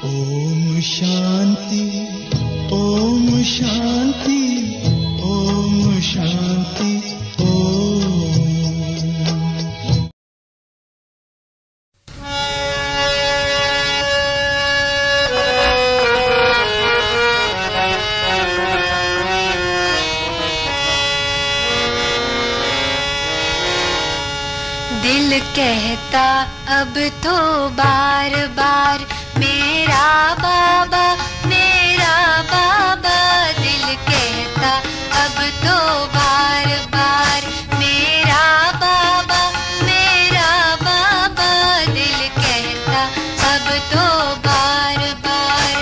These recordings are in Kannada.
ಓಂ ಶಾಂತಿ ಓಂ ಶಾಂತಿ ಓಂ ಶಾಂತಿ ಓಂ दिल कहता अब तो बार बार मेरा बाबा मेरा बाबा दिल कहता अब तो बार बार मेरा बाबा मेरा बाबा दिल कहता अब तो बार बार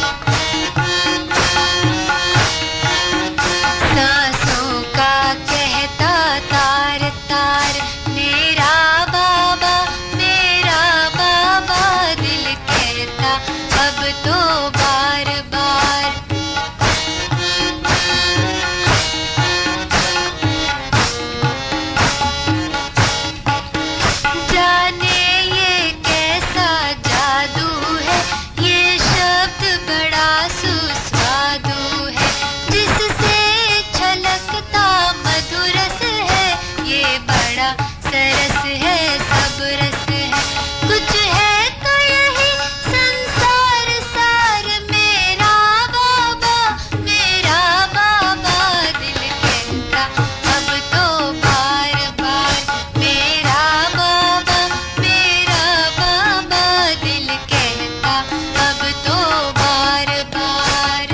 सांसों का कहता तार तार मेरा बाबा मेरा बाबा दिल कहता अब तो बार बार जाने ये कैसा जादू है ये शब्द बड़ा सुस्वादु है जिससे छलकता मधुरस है ये बड़ा सरस है सब रस है कुछ है तो यही संसार सार मेरा बाबा मेरा बाबा दिल कहता अब तो बार बार मेरा बाबा मेरा बाबा दिल कहता अब तो बार बार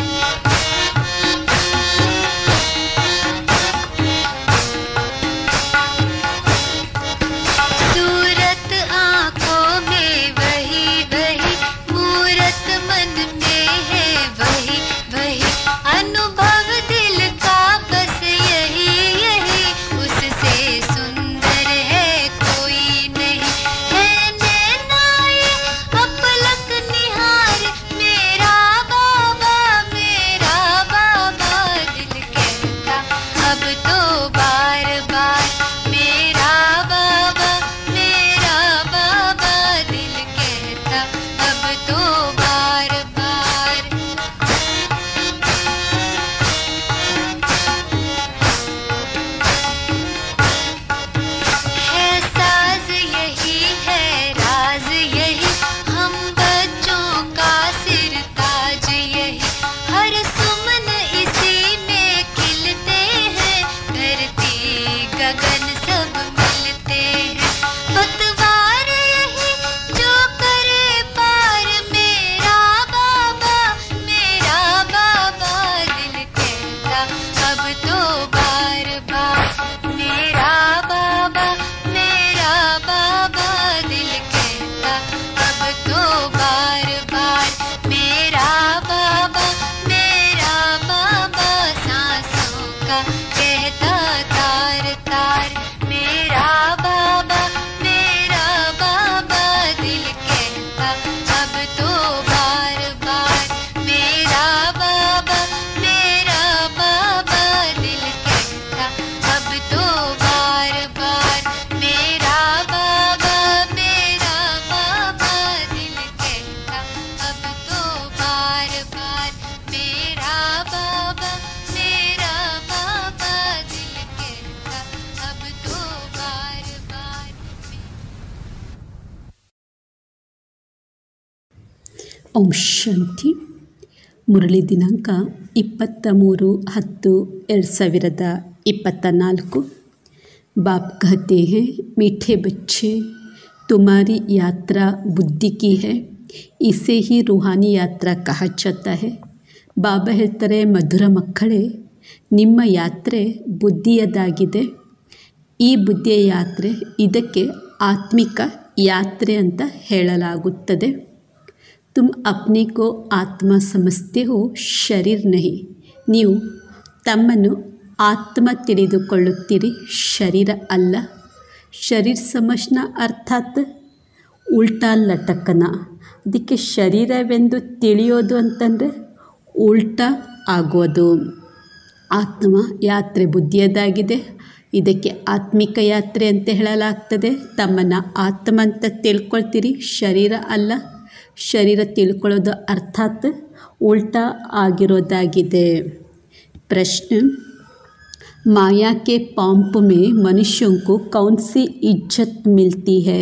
सूरत आंखों में वही वही मूरत मन में है वही वही अनुभव दिल का बस यही यही उससे सुंदर है कोई नहीं है नैनाए अपलक निहार मेरा बाबा मेरा बाबा दिल कहता अब तो बार बार मेरा बाबा मेरा बाबा दिल कहता अब तो बार बार है साज यही है राज यही हम बच्चों का सिर ताज यही हर सुमन इसी में खिलते हैं धरती गगन सब मिलते हैं पतवार यही जो करे पार मेरा बाबा मेरा बाबा दिल कहता अब तो बार बार मेरा बाबा मेरा बाबा दिल कहता अब तो बार बार मेरा बाबा मेरा बाबा सांसों का कहता तार तार मेरा बाबा मेरा बाबा दिल कहता अब तो बार बार मेरा बाबा मेरा बाबा दिल कहता अब तो बार बार मेरा बाबा मेरा बाबा दिल कहता अब तो बार बार मेरा बाबा मेरा बाबा दिल कहता अब तो बार बार ಓಂ ಶಾಂತಿ ಮುರಳಿ ದಿನಾಂಕ ಇಪ್ಪತ್ತ ಮೂರು ಹತ್ತು ಎರಡು ಸಾವಿರದ ಇಪ್ಪತ್ತ ನಾಲ್ಕು बाप कहते हैं मीठे बच्चे तुम्हारी यात्रा बुद्धि की है इसे ही रूहानी यात्रा कहा जाता है ಬಾಬಾ ಹೇಳ್ತಾರೆ ಮಧುರ ಮಕ್ಕಳೇ ನಿಮ್ಮ ಯಾತ್ರೆ ಬುದ್ಧಿಯದಾಗಿದೆ ಈ ಬುದ್ಧಿಯ ಯಾತ್ರೆ ಇದಕ್ಕೆ ಆತ್ಮಿಕ ಯಾತ್ರೆ ಅಂತ ಹೇಳಲಾಗುತ್ತದೆ ತುಮ್ ಅಪ್ನೆ ಕೋ ಆತ್ಮ ಸಮಜ್ತೆ ಹೋ ಶರೀರ್ ನಹಿ ನೀವು ತಮ್ಮನ್ನು ಆತ್ಮ ತಿಳಿದುಕೊಳ್ಳುತ್ತೀರಿ ಶರೀರ ಅಲ್ಲ ಶರೀರ ಸಮಜ್ನ ಅರ್ಥಾತ್ ಉಲ್ಟಾ ಲಟಕನ ಅದಕ್ಕೆ ಶರೀರವೆಂದು ತಿಳಿಯೋದು ಅಂತಂದರೆ ಉಲ್ಟಾ ಆಗೋದು ಆತ್ಮ ಯಾತ್ರೆ ಬುದ್ಧಿಯದಾಗಿದೆ ಇದಕ್ಕೆ ಆತ್ಮಿಕ ಯಾತ್ರೆ ಅಂತ ಹೇಳಲಾಗ್ತದೆ ತಮ್ಮನ್ನು ಆತ್ಮ ಅಂತ ತಿಳ್ಕೊಳ್ತೀರಿ ಶರೀರ ಅಲ್ಲ ಶರೀರ ತಿಳ್ಕೊಳ್ಳೋದು ಅರ್ಥಾತ್ ಉಲ್ಟಾ ಆಗಿರೋದಾಗಿದೆ प्रश्न माया के पंप में मनुष्यों को कौन सी इज्जत मिलती है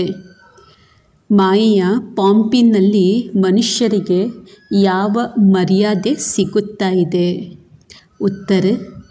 ಮಾಯೆಯ ಪಾಂಪಿನಲ್ಲಿ ಮನುಷ್ಯರಿಗೆ ಯಾವ ಮರ್ಯಾದೆ ಸಿಗುತ್ತಾ ಇದೆ ಉತ್ತರ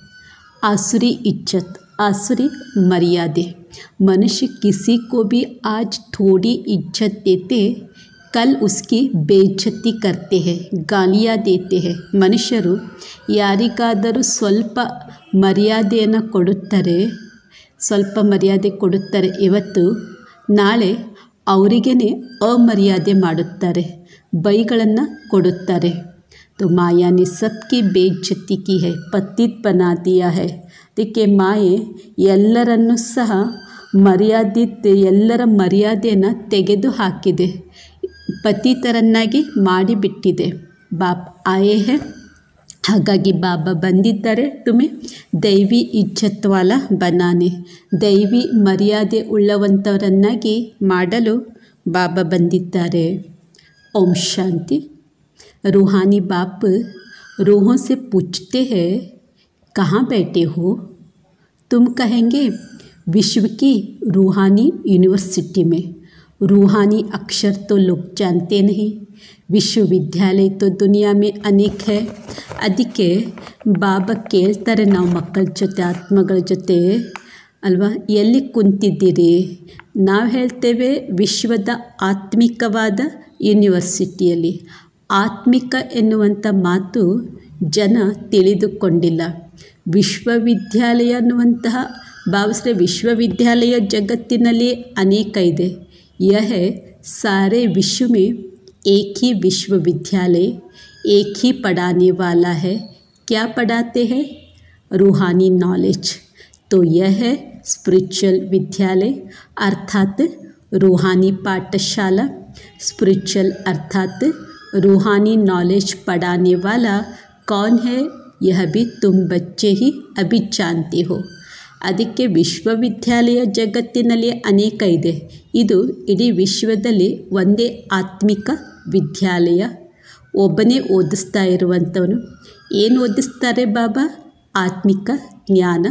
आसुरी इज्जत आसुरी मर्यादे मनुष्य किसी को भी आज थोड़ी इज्जत देते कल उसकी ಬೇಜ್ಜತಿ करते हैं ಗಾಲಿಯಾ ದೇತೆ हैं ಮನುಷ್ಯರು ಯಾರಿಗಾದರೂ ಸ್ವಲ್ಪ ಮರ್ಯಾದೆಯನ್ನು ಕೊಡುತ್ತಾರೆ ಸ್ವಲ್ಪ ಮರ್ಯಾದೆ ಕೊಡುತ್ತಾರೆ ಇವತ್ತು ನಾಳೆ ಅವರಿಗೇ ಅಮರ್ಯಾದೆ ಮಾಡುತ್ತಾರೆ ಬೈಗಳನ್ನು ಕೊಡುತ್ತಾರೆ तो माया ने सबकी ಬೇಜ್ಜತಿ की है ಪತಿತ್ ಬನಾ ದಿಯಾ है ಅದಕ್ಕೆ ಮಾಯೆ ಎಲ್ಲರನ್ನೂ ಸಹ ಮರ್ಯಾದೆ ಎಲ್ಲರ ಮರ್ಯಾದೆಯನ್ನು ತೆಗೆದು ಹಾಕಿದೆ ಪತಿತರನ್ನಾಗಿ ಮಾಡಿಬಿಟ್ಟಿದೆ ಬಾಪ್ ಆಯೇ ಹೇ ಹಾಗಾಗಿ ಬಾಬಾ ಬಂದಿದ್ದಾರೆ ತುಮೆ ದೈವಿ ಇಜ್ಜತ್ವಾಲ ಬನಾನೆ ದೈವಿ ಮರ್ಯಾದೆ ಉಳ್ಳವಂಥವರನ್ನಾಗಿ ಮಾಡಲು ಬಾಬಾ ಬಂದಿದ್ದಾರೆ ಓಂ ಶಾಂತಿ रूहानी बाप रूहों से पूछते हैं कहाँ बैठे हो तुम कहेंगे विश्व की रूहानी यूनिवर्सिटी में रूहानी अक्षर तो लोग जानते नहीं ವಿಶ್ವವಿದ್ಯಾಲಯ तो दुनिया में अनेक है ಅದಕ್ಕೆ ಬಾಬಾ ಕೇಳ್ತಾರೆ ನಾವು ಮಕ್ಕಳ ಜೊತೆ ಆತ್ಮಗಳ ಜೊತೆ ಅಲ್ವಾ ಎಲ್ಲಿ ಕುಂತಿದ್ದೀರಿ ನಾವು ಹೇಳ್ತೇವೆ ವಿಶ್ವದ ಆತ್ಮಿಕವಾದ ಯೂನಿವರ್ಸಿಟಿಯಲ್ಲಿ ಆತ್ಮಿಕ ಎನ್ನುವಂಥ ಮಾತು ಜನ ತಿಳಿದುಕೊಂಡಿಲ್ಲ ವಿಶ್ವವಿದ್ಯಾಲಯ ಅನ್ನುವಂತಹ ಭಾವಿಸಿದ್ರೆ ವಿಶ್ವವಿದ್ಯಾಲಯ ಜಗತ್ತಿನಲ್ಲಿ ಅನೇಕ ಇದೆ ಯಹ ಸಾರೆ ವಿಶ್ವ में एक ही विश्वविद्यालय एक ही पढ़ाने वाला है क्या पढ़ाते हैं रूहानी नॉलेज तो यह है स्पिरिचुअल विद्यालय अर्थात रूहानी पाठशाला स्पिरिचुअल अर्थात रूहानी नॉलेज पढ़ाने वाला कौन है यह भी तुम बच्चे ही अभी जानते हो ಅದಕ್ಕೆ ವಿಶ್ವವಿದ್ಯಾಲಯ ಜಗತ್ತಿನಲ್ಲಿ ಅನೇಕ ಇದೆ ಇದು ಇಡೀ ವಿಶ್ವದಲ್ಲಿ ಒಂದೇ ಆತ್ಮಿಕ ವಿದ್ಯಾಲಯ ಒಬ್ಬನೇ ಓದಿಸ್ತಾ ಇರುವಂಥವನು ಏನು ಓದಿಸ್ತಾರೆ ಬಾಬಾ ಆತ್ಮಿಕ ಜ್ಞಾನ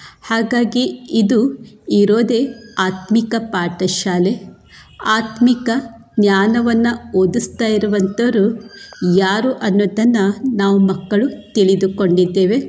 ಹಾಗಾಗಿ ಇದು ಇರೋದೇ ಆತ್ಮಿಕ ಪಾಠಶಾಲೆ ಆತ್ಮಿಕ ಜ್ಞಾನವನ್ನು ಓದಿಸ್ತಾ ಇರುವಂಥವರು ಯಾರು ಅನ್ನೋದನ್ನು ನಾವು ಮಕ್ಕಳು ತಿಳಿದುಕೊಂಡಿದ್ದೇವೆ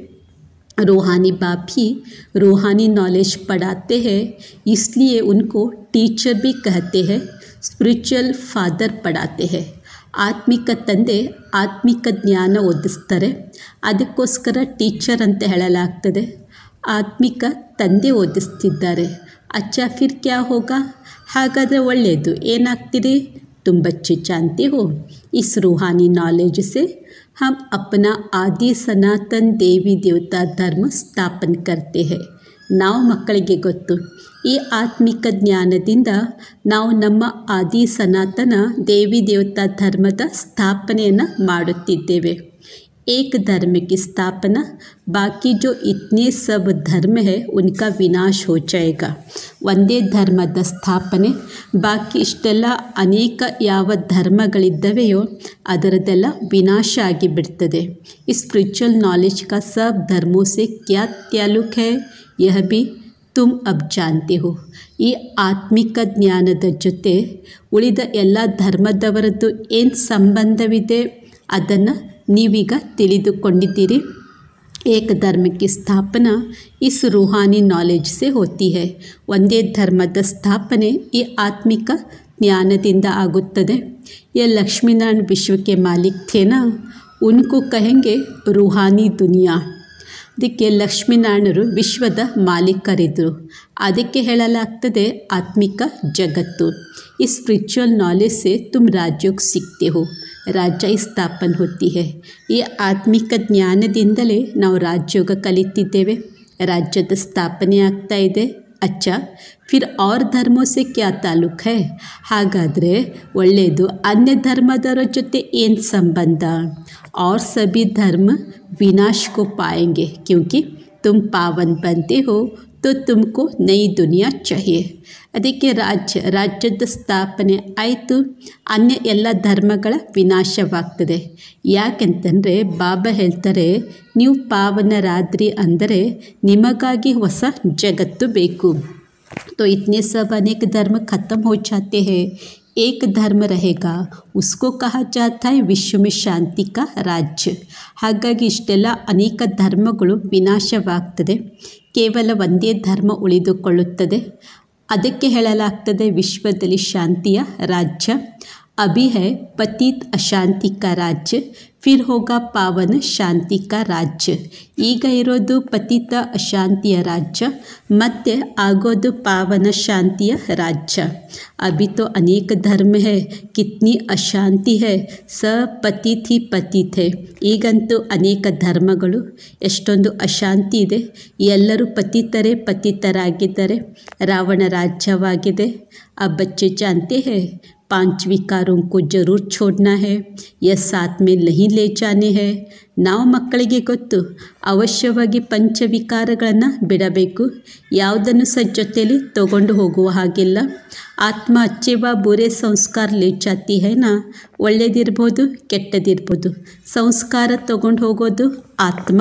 रूहानी बाप ही रूहानी नॉलेज पढ़ाते हैं इसलिए उनको टीचर भी कहते हैं ಸ್ಪಿರಿಚುವಲ್ ಫಾದರ್ ಪಡಾತೆ ಹೇ ಆತ್ಮಿಕ ತಂದೆ ಆತ್ಮಿಕ ಜ್ಞಾನ ಓದಿಸ್ತಾರೆ ಅದಕ್ಕೋಸ್ಕರ ಟೀಚರ್ ಅಂತ ಹೇಳಲಾಗ್ತದೆ ಆತ್ಮಿಕ ತಂದೆ ಓದಿಸ್ತಿದ್ದಾರೆ ಅಚ್ಚಾ ಫಿರ್ ಕ್ಯಾ ಹೋಗ ಹಾಗಾದರೆ ಒಳ್ಳೆಯದು ಏನಾಗ್ತೀರಿ तुम बच्चे जानते हो इस रूहानी नॉलेज से हम अपना आदि सनातन देवी देवता धर्म ಸ್ಥಾಪನ್ करते हैं ನಾವು ಮಕ್ಕಳಿಗೆ ಗೊತ್ತು ಈ ಆತ್ಮಿಕ ಜ್ಞಾನದಿಂದ ನಾವು ನಮ್ಮ ಆದಿ ಸನಾತನ ದೇವಿ ದೇವತಾ ಧರ್ಮದ ಸ್ಥಾಪನೆಯನ್ನು ಮಾಡುತ್ತಿದ್ದೇವೆ एक धर्म की स्थापना बाकी जो इतने सब धर्म है उनका विनाश हो जाएगा ಒಂದೇ ಧರ್ಮದ ಸ್ಥಾಪನೆ ಬಾಕಿ ಇಷ್ಟೆಲ್ಲ ಅನೇಕ ಯಾವ ಧರ್ಮಗಳಿದ್ದವೆಯೋ ಅದರದೆಲ್ಲ ವಿನಾಶ ಆಗಿಬಿಡ್ತದೆ ಈ ಸ್ಪಿರಿಚುವಲ್ ನಾಲೆಜ್ का सब धर्मों से क्या ताल्लुक है यह भी ತುಮ್ ಅಬ್ ಜಾನ್ತೆ ಹೋ ಈ ಆತ್ಮಿಕ ಜ್ಞಾನದ ಜೊತೆ ಉಳಿದ ಎಲ್ಲ ಧರ್ಮದವರದ್ದು ಏನು ಸಂಬಂಧವಿದೆ ಅದನ್ನು ನೀವೀಗ ತಿಳಿದುಕೊಂಡಿದ್ದೀರಿ एक धर्म की स्थापना इस रूहानी नॉलेज से होती है ಒಂದೇ ಧರ್ಮದ ಸ್ಥಾಪನೆ ಈ ಆತ್ಮಿಕ ಜ್ಞಾನದಿಂದ ಆಗುತ್ತದೆ ये लक्ष्मीनारायण विश्व के मालिक थे ना उनको कहेंगे रूहानी दुनिया ಅದಕ್ಕೆ ಲಕ್ಷ್ಮೀನಾರಾಯಣರು ವಿಶ್ವದ ಮಾಲೀಕರಿದ್ದರು ಅದಕ್ಕೆ ಹೇಳಲಾಗ್ತದೆ ಆತ್ಮಿಕ ಜಗತ್ತು ಈ ಸ್ಪಿರಿಚುವಲ್ ನಾಲೆಜ್ से तुम ರಾಜ್ಯೋಗ ಸಿಕ್ತೆ ಹೋ ರಾಜ್ಯ ಸ್ಥಾಪನೆ ಹೋತಿ है ಈ ಆತ್ಮಿಕ ಜ್ಞಾನದಿಂದಲೇ ನಾವು ರಾಜ್ಯೋಗ ಕಲಿತಿದ್ದೇವೆ ರಾಜ್ಯದ ಸ್ಥಾಪನೆ ಆಗ್ತಾ ಇದೆ ಅಚ್ಚ ಫಿರ್ ಔರ್ ಧರ್ಮೋ ಸೆ ಕ್ಯಾ ತಾಲೂಕ್ ಹೈ ಹಾಗಾದರೆ ಒಳ್ಳೆಯದು ಅನ್ಯ ಧರ್ಮದವರ ಜೊತೆ ಏನು ಸಂಬಂಧ और सभी धर्म विनाश को पाएंगे क्योंकि तुम पावन बनते हो तो तुमको नई दुनिया चाहिए ಅದಕ್ಕೆ ರಾಜ್ಯ ರಾಜ್ಯದ ಸ್ಥಾಪನೆ ಆಯಿತು ಅನ್ಯ ಎಲ್ಲ ಧರ್ಮಗಳ ವಿನಾಶವಾಗ್ತದೆ ಯಾಕೆಂತಂದರೆ ಬಾಬಾ ಹೇಳ್ತಾರೆ ನೀವು ಪಾವನರಾದ್ರಿ ಅಂದರೆ ನಿಮಗಾಗಿ ಹೊಸ ಜಗತ್ತು ಬೇಕು तो इतने सब अनेक धर्म खत्म हो जाते हैं एक धर्म रहेगा उसको कहा जाता है विश्व में ಶಾಂತಿ ಕಾ ರಾಜ್ಯ ಹಾಗಾಗಿ ಇಷ್ಟೆಲ್ಲ ಅನೇಕ ಧರ್ಮಗಳು ವಿನಾಶವಾಗ್ತದೆ ಕೇವಲ ಒಂದೇ ಧರ್ಮ ಉಳಿದುಕೊಳ್ಳುತ್ತದೆ ಅದಕ್ಕೆ ಹೇಳಲಾಗ್ತದೆ ವಿಶ್ವದಲ್ಲಿ ಶಾಂತಿಯ ರಾಜ್ಯ ಅಭಿ है पतित ಅಶಾಂತಿ का राज्य ಫಿರ್ ಹೋಗ ಪಾವನ ಶಾಂತಿ ಕಾ ರಾಜ್ಯ ಈಗ ಇರೋದು ಪತಿತ ಅಶಾಂತಿಯ ರಾಜ್ಯ ಮತ್ತೆ ಆಗೋದು ಪಾವನ ಶಾಂತಿಯ ರಾಜ್ಯ ಅಭಿ ತೋ ಅನೇಕ ಧರ್ಮ है कितनी ಅಶಾಂತಿ है ಸ ಪತಿತ್ ಹಿ ಪತಿತ್ है ಈಗಂತೂ ಅನೇಕ ಧರ್ಮಗಳು ಎಷ್ಟೊಂದು ಅಶಾಂತಿ ಇದೆ ಎಲ್ಲರೂ ಪತಿತರೇ ಪತಿತರಾಗಿದ್ದಾರೆ ರಾವಣ ರಾಜ್ಯವಾಗಿದೆ ಆ ಬಚ್ಚೆ जानते हैं पांच विकारों को जरूर छोड़ना है यह साथ में नहीं ले जाने है ನಾವು ಮಕ್ಕಳಿಗೆ ಗೊತ್ತು ಅವಶ್ಯವಾಗಿ ಪಂಚವಿಕಾರಗಳನ್ನು ಬಿಡಬೇಕು ಯಾವುದನ್ನು ಸಹ ಜೊತೆಯಲ್ಲಿ ತಗೊಂಡು ಹೋಗುವ ಹಾಗಿಲ್ಲ ಆತ್ಮ ಅಚ್ಚೆವ ಬುರೆ ಸಂಸ್ಕಾರ ಲೇ ಜಾತಿ ನಾ ಒಳ್ಳೆಯದಿರ್ಬೋದು ಕೆಟ್ಟದಿರ್ಬೋದು ಸಂಸ್ಕಾರ ತಗೊಂಡು ಹೋಗೋದು ಆತ್ಮ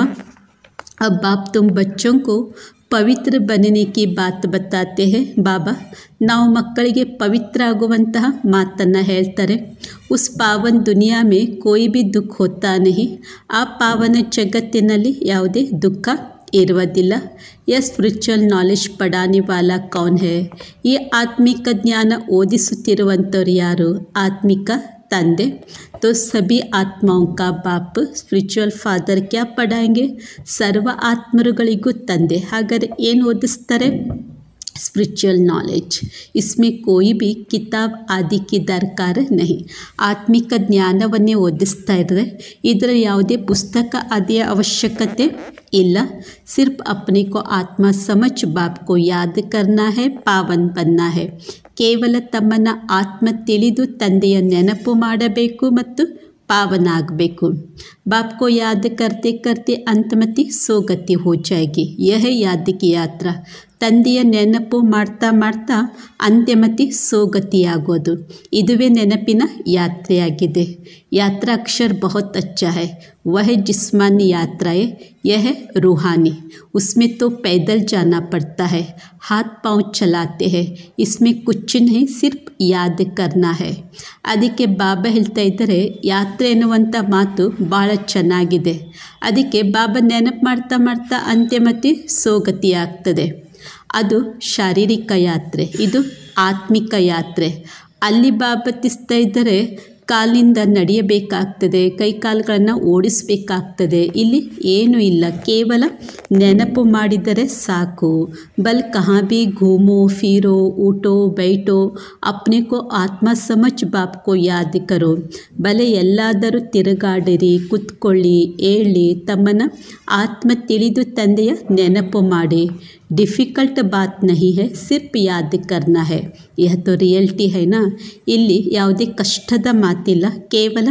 अब बाप तुम बच्चों को ಪವಿತ್ರ बनने की बात बताते हैं ಬಾಬಾ ನಾವು ಮಕ್ಕಳಿಗೆ ಪವಿತ್ರ ಆಗುವಂತಹ ಮಾತನ್ನು ಹೇಳ್ತಾರೆ ಉಸ್ ಪಾವನ್ ದುನಿಯಾ ಮೇ ಕೋಯಿ ಬಿ ದುಃಖ ಹೋತಾ ನಹಿ ಆ ಪಾವನ ಜಗತ್ತಿನಲ್ಲಿ ಯಾವುದೇ ದುಃಖ ಇರುವುದಿಲ್ಲ ಯ ಸ್ಪಿರಿಚುವಲ್ ನಾಲೆಜ್ ಪಡಾನೆ ವಾಲ ಕೌನ್ ಹೇ ಈ ಆತ್ಮಿಕ ಜ್ಞಾನ ಓದಿಸುತ್ತಿರುವಂಥವ್ರು ಯಾರು ಆತ್ಮಿಕ ತಂದೆ तो सभी ಆತ್ಮಾओं का ಬಾಪ್ ಸ್ಪಿರಿಚುವಲ್ ಫಾದರ್ ಕ್ಯಾ ಪಡಾಯಂಗೆ ಸರ್ವ ಆತ್ಮರುಗಳಿಗೂ ತಂದೆ ಹಾಗಾದರೆ ಏನು ಓದಿಸ್ತಾರೆ स्पिरिचुअल नॉलेज इसमें कोई भी ಕಿತಾಬ್ ಆದಿ ಕಿ ದರ್ಕಾರ ನಹಿ ಆತ್ಮಿಕ ಜ್ಞಾನವನ್ನೇ ಓದಿಸ್ತಾ ಇದ್ದಾರೆ ಇದರ ಯಾವುದೇ ಪುಸ್ತಕ ಆದಿಯ ಅವಶ್ಯಕತೆ ಇಲ್ಲ सिर्फ अपने को आत्मा समझ बाप को याद करना है पावन बनना है ಕೇವಲ ತಮ್ಮನ್ನು ಆತ್ಮ ತಿಳಿದು ತಂದೆಯ ನೆನಪು ಮಾಡಬೇಕು ಮತ್ತು पावन ಆಗಬೇಕು बाप को याद करते करते अंतमति सोगति हो जाएगी यह है याद की यात्रा ತಂದೆಯ ನೆನಪು ಮಾಡ್ತಾ ಮಾಡ್ತಾ ಅಂತ್ಯಮತಿ ಸೋಗತಿಯಾಗೋದು ಇದುವೇ ನೆನಪಿನ ಯಾತ್ರೆಯಾಗಿದೆ ಯಾತ್ರಾ ಅಕ್ಷर बहुत अच्छा है वह जिस्मानी यात्राएं यह है रूहानी उसमें तो पैदल जाना पड़ता है हाथ पांव चलाते हैं इसमें कुछ नहीं सिर्फ ಯಾದ್ ಕರ್ನಾ ಹೇ ಅದಕ್ಕೆ ಬಾಬಾ ಹೇಳ್ತಾ ಇದ್ದಾರೆ ಯಾತ್ರೆ ಎನ್ನುವಂಥ ಮಾತು ಭಾಳ ಚೆನ್ನಾಗಿದೆ ಅದಕ್ಕೆ ಬಾಬಾ ನೆನಪು ಮಾಡ್ತಾ ಮಾಡ್ತಾ ಅಂತ್ಯಮತಿ ಸೋಗತಿ ಆಗ್ತದೆ ಅದು ಶಾರೀರಿಕ ಯಾತ್ರೆ ಇದು ಆತ್ಮಿಕ ಯಾತ್ರೆ ಅಲ್ಲಿ ಬಾಬತಿಸ್ತಾ ಇದ್ದರೆ ಕಾಲಿಂದ ನಡೆಯಬೇಕಾಗ್ತದೆ ಕೈಕಾಲುಗಳನ್ನು ಓಡಿಸಬೇಕಾಗ್ತದೆ ಇಲ್ಲಿ ಏನೂ ಇಲ್ಲ ಕೇವಲ ನೆನಪು ಮಾಡಿದರೆ ಸಾಕು ಬಲ್ ಕಹಾ ಭಿ ಘೂಮೋ ಫಿರೋ ಊಟೋ ಬೈಟೋ ಅಪ್ನೆ ಕೋ ಆತ್ಮ ಸಮಚ್ ಬಾಪ್ ಕೋ ಯಾದ್ ಕರೋ ಬಲೆ ಎಲ್ಲಾದರೂ ತಿರುಗಾಡಿರಿ ಕುತ್ಕೊಳ್ಳಿ ಏಳಿ ತಮ್ಮನ್ನು ಆತ್ಮ ತಿಳಿದು ತಂದೆಯ ನೆನಪು ಮಾಡಿ ಡಿಫಿಕಲ್ಟ್ ಬಾತ್ ನಹಿ ಹೈ ಸಿರ್ಫ್ ಯಾದ್ ಕರ್ನಾ ಹೈ ಯಹ ತೋ ರಿಯಲ್ಟಿ ಹೈ ನಾ ಇಲ್ಲಿ ಯಾವುದೇ ಕಷ್ಟದ ಮಾತಿಲ್ಲ ಕೇವಲ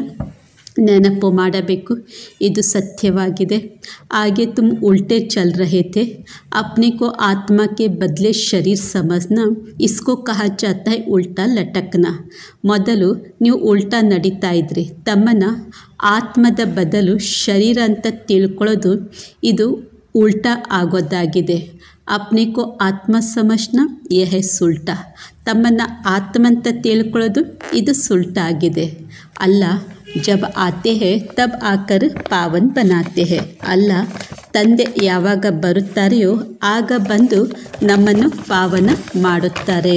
ನೆನಪು ಮಾಡಬೇಕು ಇದು ಸತ್ಯವಾಗಿದೆ ಆगे तुम उल्टे चल रहे थे अपने को आत्मा के बदले शरीर समझना इसको कहा जाता है उल्टा लटकना ಮೊದಲು ನೀವು ಉಲ್ಟಾ ನಡೀತಾ ಇದ್ರಿ ತಮ್ಮನ್ನು ಆತ್ಮದ ಬದಲು ಶರೀರ ಅಂತ ತಿಳ್ಕೊಳ್ಳೋದು ಇದು ಉಲ್ಟಾ ಆಗೋದಾಗಿದೆ ಅಪ್ನೆ ಕೋ ಆತ್ಮ ಸಮಜ್ನ ಯಹ ಸುಲ್ಟ ತಮ್ಮನ್ನು ಆತ್ಮ ಅಂತ ತಿಳ್ಕೊಳ್ಳೋದು ಇದು ಸುಲ್ಟ ಆಗಿದೆ ಅಲ್ಲ ಜಬ್ ಆತೆ ಹೇ ತಬ್ ಆಕರ್ ಪಾವನ್ ಬನಾತೆ ಹೇ ಅಲ್ಲ ತಂದೆ ಯಾವಾಗ ಬರುತ್ತಾರೆಯೋ ಆಗ ಬಂದು ನಮ್ಮನ್ನು ಪಾವನ ಮಾಡುತ್ತಾರೆ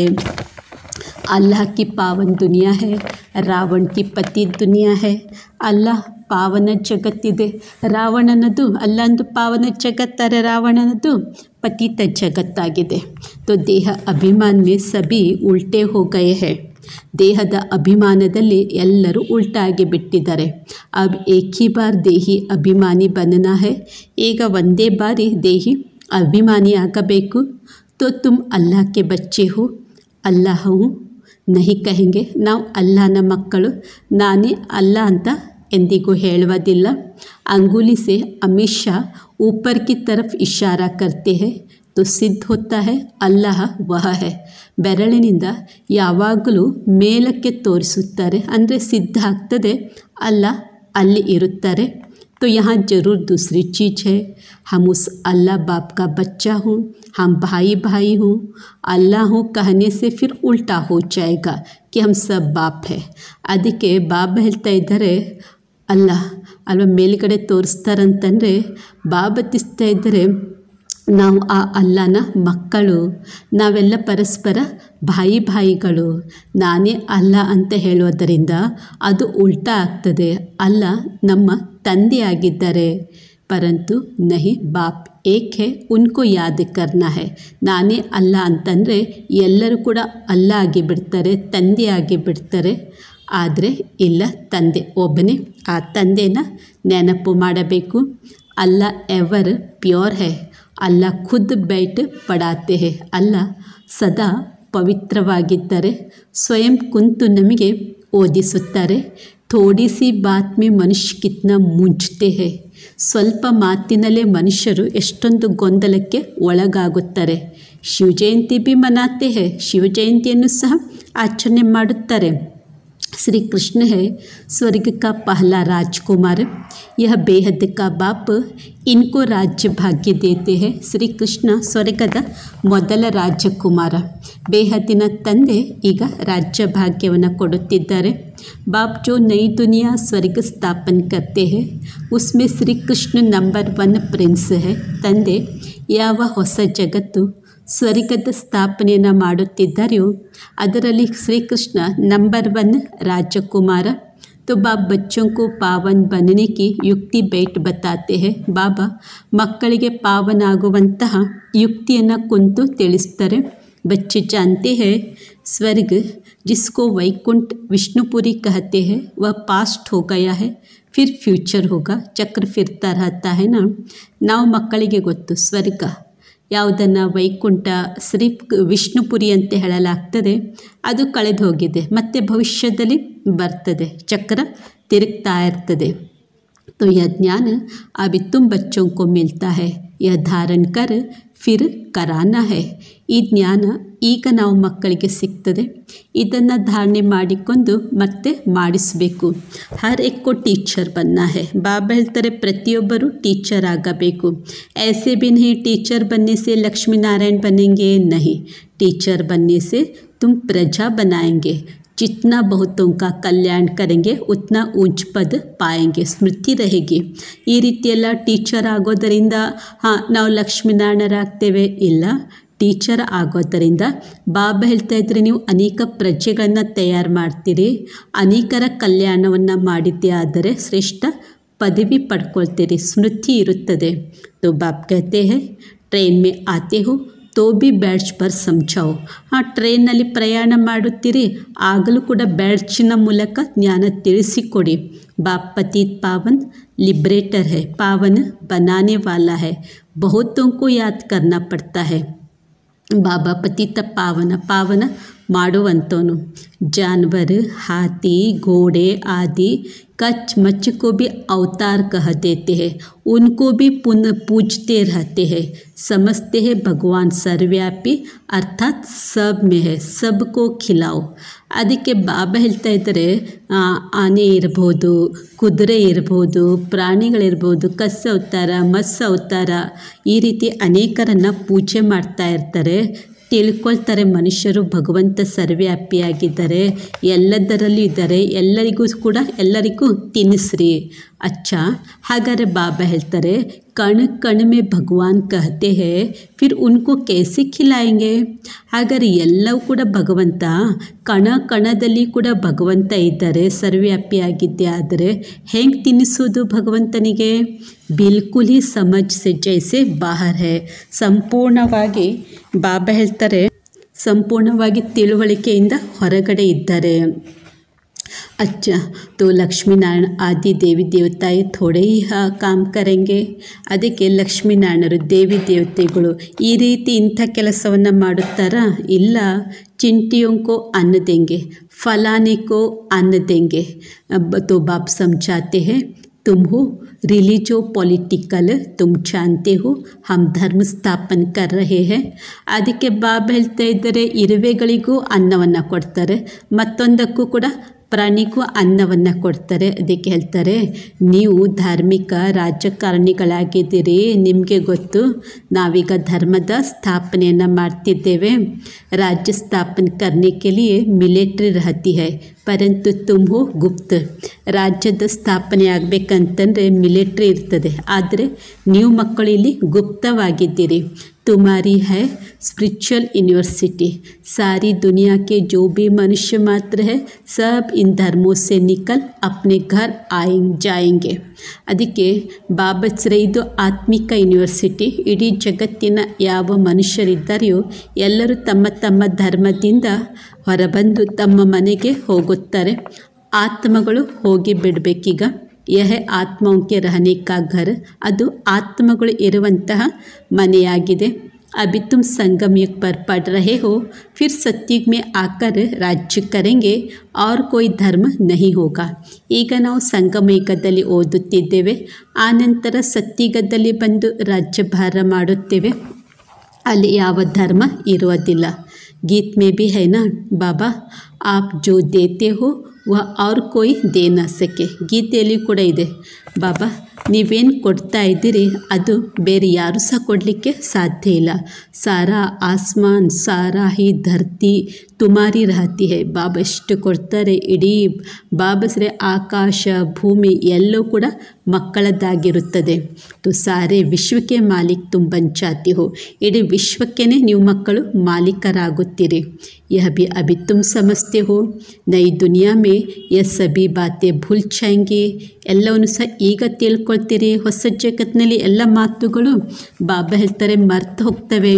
अल्लाह की पावन दुनिया है ರಾವಣ ಕಿ ಪತಿ ದುನಿಯಾ ಹೇ ಅಲ್ಲ ಪಾವನ ಜಗತ್ತಿದೆ ರಾವಣನದು ಅಲ್ಲೊಂದು ಪಾವನ ಜಗತ್ತಾರೆ ರಾವಣನದು ಪತಿತ ಜಗತ್ತಾಗಿದೆ तो ದೇಹ ಅಭಿಮಾನ ಮೇ ಸಭಿ ಉಲ್ಟೆ ಹೋ ಗಯೆ ಹೇ ದೇಹದ ಅಭಿಮಾನದಲ್ಲಿ ಎಲ್ಲರೂ ಉಲ್ಟಾಗಿ ಬಿಟ್ಟಿದ್ದಾರೆ ಅಬ್ ಏಕ್ ಹಿ ಬಾರ್ ದೇಹಿ ಅಭಿಮಾನಿ ಬನನಾ ಹೇ ಈಗ ಒಂದೇ ಬಾರಿ ದೇಹಿ ಅಭಿಮಾನಿ ಆಗಬೇಕು तो तुम अल्लाह के बच्चे हो अल्लाह हूँ ನಹಿ ಕಹೆಂಗೆ ನಾವು ಅಲ್ಲಾನ ಮಕ್ಕಳು ನಾನೇ ಅಲ್ಲ ಅಂತ ಎಂದಿಗೂ ಹೇಳುವುದಿಲ್ಲ ಅಂಗುಲಿ ಸೆ ಅಮಿತ್ ಶಾ ऊपर की तरफ इशारा करते हैं तो ಸಿದ್ಧ ಹೋತಾ ಹೈ ಅಲ್ಲಾಹ ವಹ ಹೈ ಬೆರಳಿನಿಂದ ಯಾವಾಗಲೂ ಮೇಲಕ್ಕೆ ತೋರಿಸುತ್ತಾರೆ ಅಂದರೆ ಸಿದ್ಧ ಆಗ್ತದೆ ಅಲ್ಲ ಅಲ್ಲಿ ಇರುತ್ತಾರೆ तो यहाँ ज़रूर दूसरी चीज़ है हम उस अल्लाह बाप का बच्चा हूँ हम भाई भाई हूँ अल्लाह हूँ कहने से फिर उल्टा हो जाएगा कि हम सब बाप है ಅದಕ್ಕೆ ಬಾಬಾ ಹೇಳ್ತಾ ಇದ್ದಾರೆ ಅಲ್ಲ ಅಲ್ವಾ ಮೇಲ್ಗಡೆ ತೋರಿಸ್ತಾರಂತಂದರೆ ಬಾಬತಿಸ್ತಾ ಇದ್ದರೆ ನಾವು ಆ ಅಲ್ಲನ ಮಕ್ಕಳು ನಾವೆಲ್ಲ ಪರಸ್ಪರ ಭಾಯಿ ಭಾಯಿಗಳು ನಾನೇ ಅಲ್ಲ ಅಂತ ಹೇಳೋದರಿಂದ ಅದು ಉಲ್ಟಾ ಆಗ್ತದೆ ಅಲ್ಲ ನಮ್ಮ ತಂದೆಯಾಗಿದ್ದಾರೆ ಪರಂತು ನಹಿ ಬಾಪ್ ಏಕ್ ಹೇ ಉನ್ಕೋ ಯಾದ್ ಕರ್ನಾ ಹೇ ನಾನೇ ಅಲ್ಲ ಅಂತಂದರೆ ಎಲ್ಲರೂ ಕೂಡ ಅಲ್ಲ ಆಗಿ ಬಿಡ್ತಾರೆ ತಂದೆ ಆಗಿ ಬಿಡ್ತಾರೆ ಆದರೆ ಇಲ್ಲ ತಂದೆ ಒಬ್ಬನೇ ಆ ತಂದೆನ ನೆನಪು ಮಾಡಬೇಕು ಅಲ್ಲ ಎವರ್ ಪ್ಯೂರ್ ಹೇ ಅಲ್ಲ ಖುದ್ ಬೈಟ್ ಪಡಾತೆ ಹೇ ಅಲ್ಲ ಸದಾ ಪವಿತ್ರವಾಗಿದ್ದರೆ ಸ್ವಯಂ ಕುಂತು ನಮಗೆ ಓದಿಸುತ್ತಾರೆ ಥೋಡಿ ಸಿ ಬಾತ್ ಮೇ ಮನುಷ್ಯ ಕಿತ್ನ ಮುಂಚ್ತೆ ಹೇ ಸ್ವಲ್ಪ ಮಾತಿನಲ್ಲೇ ಮನುಷ್ಯರು ಎಷ್ಟೊಂದು ಗೊಂದಲಕ್ಕೆ ಒಳಗಾಗುತ್ತಾರೆ ಶಿವಜಯಂತಿ ಬಿ ಮನಾತೆ ಹೇ ಶಿವಜಯಂತಿಯನ್ನು ಸಹ ಆಚರಣೆ ಮಾಡುತ್ತಾರೆ श्री कृष्ण है स्वर्ग का पहला राजकुमार यह बेहद का बाप इनको राज्य भाग्य देते हैं ಶ್ರೀ ಕೃಷ್ಣ ಸ್ವರ್ಗದ ಮೊದಲ ರಾಜಕುಮಾರ ಬೇಹದ್ದಿನ ತಂದೆ ಈಗ ರಾಜ್ಯ ಭಾಗ್ಯವನ್ನು ಕೊಡುತ್ತಿದ್ದಾರೆ ಬಾಪ್ जो नई दुनिया स्वर्ग स्थापन करते हैं उसमें Shri Krishna number one prince है ತಂದೆ ಯಾವ ಹೊಸ ಜಗತ್ತು ಸ್ವರ್ಗದ ಸ್ಥಾಪನೆಯನ್ನು ಮಾಡುತ್ತಿದ್ದಾರೆಯೋ ಅದರಲ್ಲಿ ಶ್ರೀಕೃಷ್ಣ ನಂಬರ್ वन राजकुमार तो बाप बच्चों को पावन बनने की ಯುಕ್ತಿ ಬೈಟ್ ಬತಾತೆ ಹೇ ಬಾಬಾ ಮಕ್ಕಳಿಗೆ ಪಾವನ ಆಗುವಂತಹ ಯುಕ್ತಿಯನ್ನು ಕುಂತು ತಿಳಿಸ್ತಾರೆ बच्चे जानते हैं स्वर्ग जिसको वैकुंठ विष्णुपुरी कहते हैं वह पास्ट हो गया है फिर ಫ್ಯೂಚರ್ ಹೋगा ಚಕ್ರ ಫಿರ್ತಾ रहता है ना ನಾವು ಮಕ್ಕಳಿಗೆ ಗೊತ್ತು ಸ್ವರ್ಗ ಯಾವುದನ್ನು ವೈಕುಂಠ ಶ್ರೀ ವಿಷ್ಣುಪುರಿ ಅಂತ ಹೇಳಲಾಗ್ತದೆ ಅದು ಕಳೆದು ಹೋಗಿದೆ ಮತ್ತು ಭವಿಷ್ಯದಲ್ಲಿ ಬರ್ತದೆ ಚಕ್ರ ತಿರುಗ್ತಾ ಇರ್ತದೆ तो यह ज्ञान अभी तुम बच्चों को मिलता है यह धारण कर ಫಿರ್ ಕರಾನ ಹೇ ಈ ಜ್ಞಾನ ಈಗ ನಾವು ಮಕ್ಕಳಿಗೆ ಸಿಗ್ತದೆ ಇದನ್ನು ಧಾರಣೆ ಮಾಡಿಕೊಂಡು ಮತ್ತೆ ಮಾಡಿಸಬೇಕು ಹರ್ ಎಕ್ಕೋ ಟೀಚರ್ ಬನ್ನ ಹೇ ಬಾಬಾ ಹೇಳ್ತಾರೆ ಪ್ರತಿಯೊಬ್ಬರು ಟೀಚರ್ ಆಗಬೇಕು ऐसे भी नहीं टीचर बनने से लक्ष्मी नारायण बनेंगे नहीं टीचर बनने से तुम प्रजा बनाएंगे जितना बहुतों का कल्याण करेंगे उतना ऊंच पद ಪಾಯಂಗೆ ಸ್ಮೃತಿ रहेगी ಈ ರೀತಿಯೆಲ್ಲ ಟೀಚರ್ ಆಗೋದರಿಂದ ಹಾಂ ನಾವು ಲಕ್ಷ್ಮೀನಾರಾಯಣರಾಗ್ತೇವೆ ಇಲ್ಲ ಟೀಚರ್ ಆಗೋದರಿಂದ ಬಾಬಾ ಹೇಳ್ತಾ ಇದ್ರೆ ನೀವು ಅನೇಕ ಪ್ರಜೆಗಳನ್ನು ತಯಾರು ಮಾಡ್ತೀರಿ ಅನೇಕರ ಕಲ್ಯಾಣವನ್ನು ಮಾಡಿದ್ದೇ ಆದರೆ ಶ್ರೇಷ್ಠ ಪದವಿ ಪಡ್ಕೊಳ್ತೀರಿ ಸ್ಮೃತಿ ಇರುತ್ತದೆ तो बाप कहते हैं ट्रेन में आते हो ತೋ ಬಿ ಬ್ಯಾಡ್ಜ್ ಪರ್ ಸಮझಾओ ಹಾಂ ಟ್ರೈನಲ್ಲಿ ಪ್ರಯಾಣ ಮಾಡುತ್ತೀರಿ ಆಗಲೂ ಕೂಡ ಬ್ಯಾಡ್ಜಿನ ಮೂಲಕ ಜ್ಞಾನ ತಿಳಿಸಿಕೊಡಿ ಬಾಪ್ ಪತೀತ್ ಪಾವನ್ लिबरेटर है पावन बनाने वाला है बहुतों को याद करना पड़ता है ಬಾಬಾ ಪತಿತ ಪಾವನ ಪಾವನ ಮಾಡುವಂಥವನು जानवर हाथी घोड़े आदि कच मच को भी अवतार कह देते हैं उनको भी पुनः पूजते रहते हैं समझते हैं भगवान सर्वव्यापी अर्थात सब में है सबको खिलाओ ಅದಕ್ಕೆ ಬಾಬಾ ಹೇಳ್ತಾ ಇದ್ದಾರೆ ಆನೆ ಇರ್ಬೋದು ಕುದುರೆ ಇರ್ಬೋದು ಪ್ರಾಣಿಗಳಿರ್ಬೋದು ಕಸ್ ಅವತಾರ ಮಸ್ ಅವತಾರ ಈ ರೀತಿ ಅನೇಕರನ್ನು ಪೂಜೆ ಮಾಡ್ತಾ ಇರ್ತಾರೆ ತಿಳ್ಕೊಳ್ತಾರೆ ಮನುಷ್ಯರು ಭಗವಂತ ಸರ್ವ್ಯಾಪಿಯಾಗಿದ್ದಾರೆ ಎಲ್ಲದರಲ್ಲೂ ಇದ್ದಾರೆ ಎಲ್ಲರಿಗೂ ಕೂಡ ಎಲ್ಲರಿಗೂ ತಿನ್ನಿಸ್ರಿ ಅಚ್ಚ ಹಾಗಾದರೆ ಬಾಬಾ ಹೇಳ್ತಾರೆ ಕಣ ಕಣ ಮೇ ಭಗವಾನ್ ಕಹತೆ ಹೇ ಫಿರ್ ಉನ್ಕೋ ಕೇಸಿ ಖಿಲಾಯಂಗೆ ಹಾಗಾದ್ರೆ ಎಲ್ಲವೂ ಕೂಡ ಭಗವಂತ ಕಣ ಕಣದಲ್ಲಿ ಕೂಡ ಭಗವಂತ ಇದ್ದಾರೆ ಸರ್ವ್ಯಾಪಿಯಾಗಿದ್ದೆ ಆದರೆ ಹೆಂಗೆ ತಿನ್ನಿಸೋದು ಭಗವಂತನಿಗೆ ಬಿಲ್ಕುಲ್ ಹಿ ಸಮಜ್ ಸೆ ಜೈಸೆ ಬಾಹರ್ ಹೇ ಸಂಪೂರ್ಣವಾಗಿ ಬಾಬಾ ಹೇಳ್ತಾರೆ ಸಂಪೂರ್ಣವಾಗಿ ತಿಳುವಳಿಕೆಯಿಂದ ಹೊರಗಡೆ ಇದ್ದಾರೆ अच्छा तो लक्ष्मी नारायण आदि देवी देवताएं थोड़े ही ಹ ಕಾಮ್ ಕರೆಂಗೆ ಅದಕ್ಕೆ ಲಕ್ಷ್ಮೀನಾರಾಯಣರು ದೇವಿ ದೇವತೆಗಳು ಈ ರೀತಿ ಇಂಥ ಕೆಲಸವನ್ನು ಮಾಡುತ್ತಾರಾ ಇಲ್ಲ ಚಿಂಟಿಯೋಂಕೋ ಅನ್ನ देंगे फलाने को अन्न देंगे अब तो बाप समझाते हैं तुम हो रिलीजो पॉलिटिकल तुम जानते हो हम ಧರ್ಮ ಸ್ಥಾಪನ कर रहे हैं ಅದಕ್ಕೆ ಬಾಬಾ ಹೇಳ್ತಾ ಇದ್ದಾರೆ ಇರುವೆಗಳಿಗೂ ಅನ್ನವನ್ನು ಕೊಡ್ತಾರೆ ಮತ್ತೊಂದಕ್ಕೂ ಕೂಡ ಪ್ರಾಣಿಗೂ ಅನ್ನವನ್ನು ಕೊಡ್ತಾರೆ ಅದಕ್ಕೆ ಹೇಳ್ತಾರೆ ನೀವು ಧಾರ್ಮಿಕ ರಾಜಕಾರಣಿಗಳಾಗಿದ್ದೀರಿ ನಿಮಗೆ ಗೊತ್ತು ನಾವೀಗ ಧರ್ಮದ ಸ್ಥಾಪನೆಯನ್ನು ಮಾಡ್ತಿದ್ದೇವೆ राज्य स्थापन करने के लिए मिलिट्री रहती है ಪರಂತು ತುಮ್ ಹೋ ಗುಪ್ತ ರಾಜ್ಯದ ಸ್ಥಾಪನೆ ಆಗಬೇಕಂತಂದರೆ ಮಿಲಿಟ್ರಿ ಇರ್ತದೆ ಆದರೆ ನೀವು ಮಕ್ಕಳು ಇಲ್ಲಿ ಗುಪ್ತವಾಗಿದ್ದೀರಿ तुम्हारी है स्पिरिचुअल यूनिवर्सिटी सारी दुनिया के जो भी मनुष्य मात्र है सब इन धर्मों से निकल अपने घर आए जाएंगे ಅದಕ್ಕೆ ಬಾಬಸ್ರೆ ಇದು ಆತ್ಮಿಕ ಯೂನಿವರ್ಸಿಟಿ ಇಡೀ ಜಗತ್ತಿನ ಯಾವ ಮನುಷ್ಯರಿದ್ದಾರೆಯೋ ಎಲ್ಲರೂ ತಮ್ಮ ತಮ್ಮ ಧರ್ಮದಿಂದ ಹೊರಬಂದು ತಮ್ಮ ಮನೆಗೆ ಹೋಗುತ್ತಾರೆ ಆತ್ಮಗಳು ಹೋಗಿ ಬಿಡಬೇಕೀಗ ಯಹ ಆತ್ಮಕ್ಕೆ ರಹನೆ ಕಾ ಘರ್ ಅದು ಆತ್ಮಗಳು ಇರುವಂತಹ ಮನೆಯಾಗಿದೆ अभी तुम संगम युग पर पढ़ रहे हो फिर सत्युग में आकर राज्य करेंगे और कोई ಧರ್ಮ नहीं ಹೋगा ಈಗ ನಾವು ಸಂಗಮ ಯುಗದಲ್ಲಿ ಓದುತ್ತಿದ್ದೇವೆ ಆನಂತರ ಸತ್ಯುಗದಲ್ಲಿ ಬಂದು ರಾಜ್ಯಭಾರ ಮಾಡುತ್ತೇವೆ ಅಲ್ಲಿ ಯಾವ ಧರ್ಮ ಇರುವುದಿಲ್ಲ गीत में भी है ना बाबा आप जो देते हो वह और कोई दे न सके ಗೀತೆಯಲ್ಲಿ ಕೂಡ ಇದೆ ಬಾಬಾ ನೀವೇನು ಕೊಡ್ತಾ ಇದ್ದೀರಿ ಅದು ಬೇರೆ ಯಾರೂ ಸಹ ಕೊಡಲಿಕ್ಕೆ ಸಾಧ್ಯ ಇಲ್ಲ ಸಾರಾ ಆಸ್ಮಾನ್ ಸಾರಾ ಹಿ ಧರ್ತಿ ತುಮಾರಿ ರಹತಿ ಹೈ ಬಾಬಾ ಎಷ್ಟು ಕೊಡ್ತಾರೆ ಇಡೀ ಬಾಬಸ್ರೆ ಆಕಾಶ ಭೂಮಿ ಎಲ್ಲವೂ ಕೂಡ ಮಕ್ಕಳದ್ದಾಗಿರುತ್ತದೆ ತು ಸಾರೆ ವಿಶ್ವಕ್ಕೆ ಮಾಲೀಕ್ ತುಮ್ ಬಂಚಾತಿ ಹೋ ಇಡೀ ವಿಶ್ವಕ್ಕೇ ನೀವು ಮಕ್ಕಳು ಮಾಲೀಕರಾಗುತ್ತೀರಿ यह भी अभी तुम समझते हो नई दुनिया में यह सभी बातें भूल जाएंगे ಎಲ್ಲವನ್ನು ಸಹ ಈಗ ತಿಳ್ಕೊಳ್ತೀರಿ ಹೊಸ ಜಗತ್ತಿನಲ್ಲಿ ಎಲ್ಲ ಮಾತುಗಳು ಬಾಬಾ ಹೇಳ್ತಾರೆ ಮರ್ತು ಹೋಗ್ತವೆ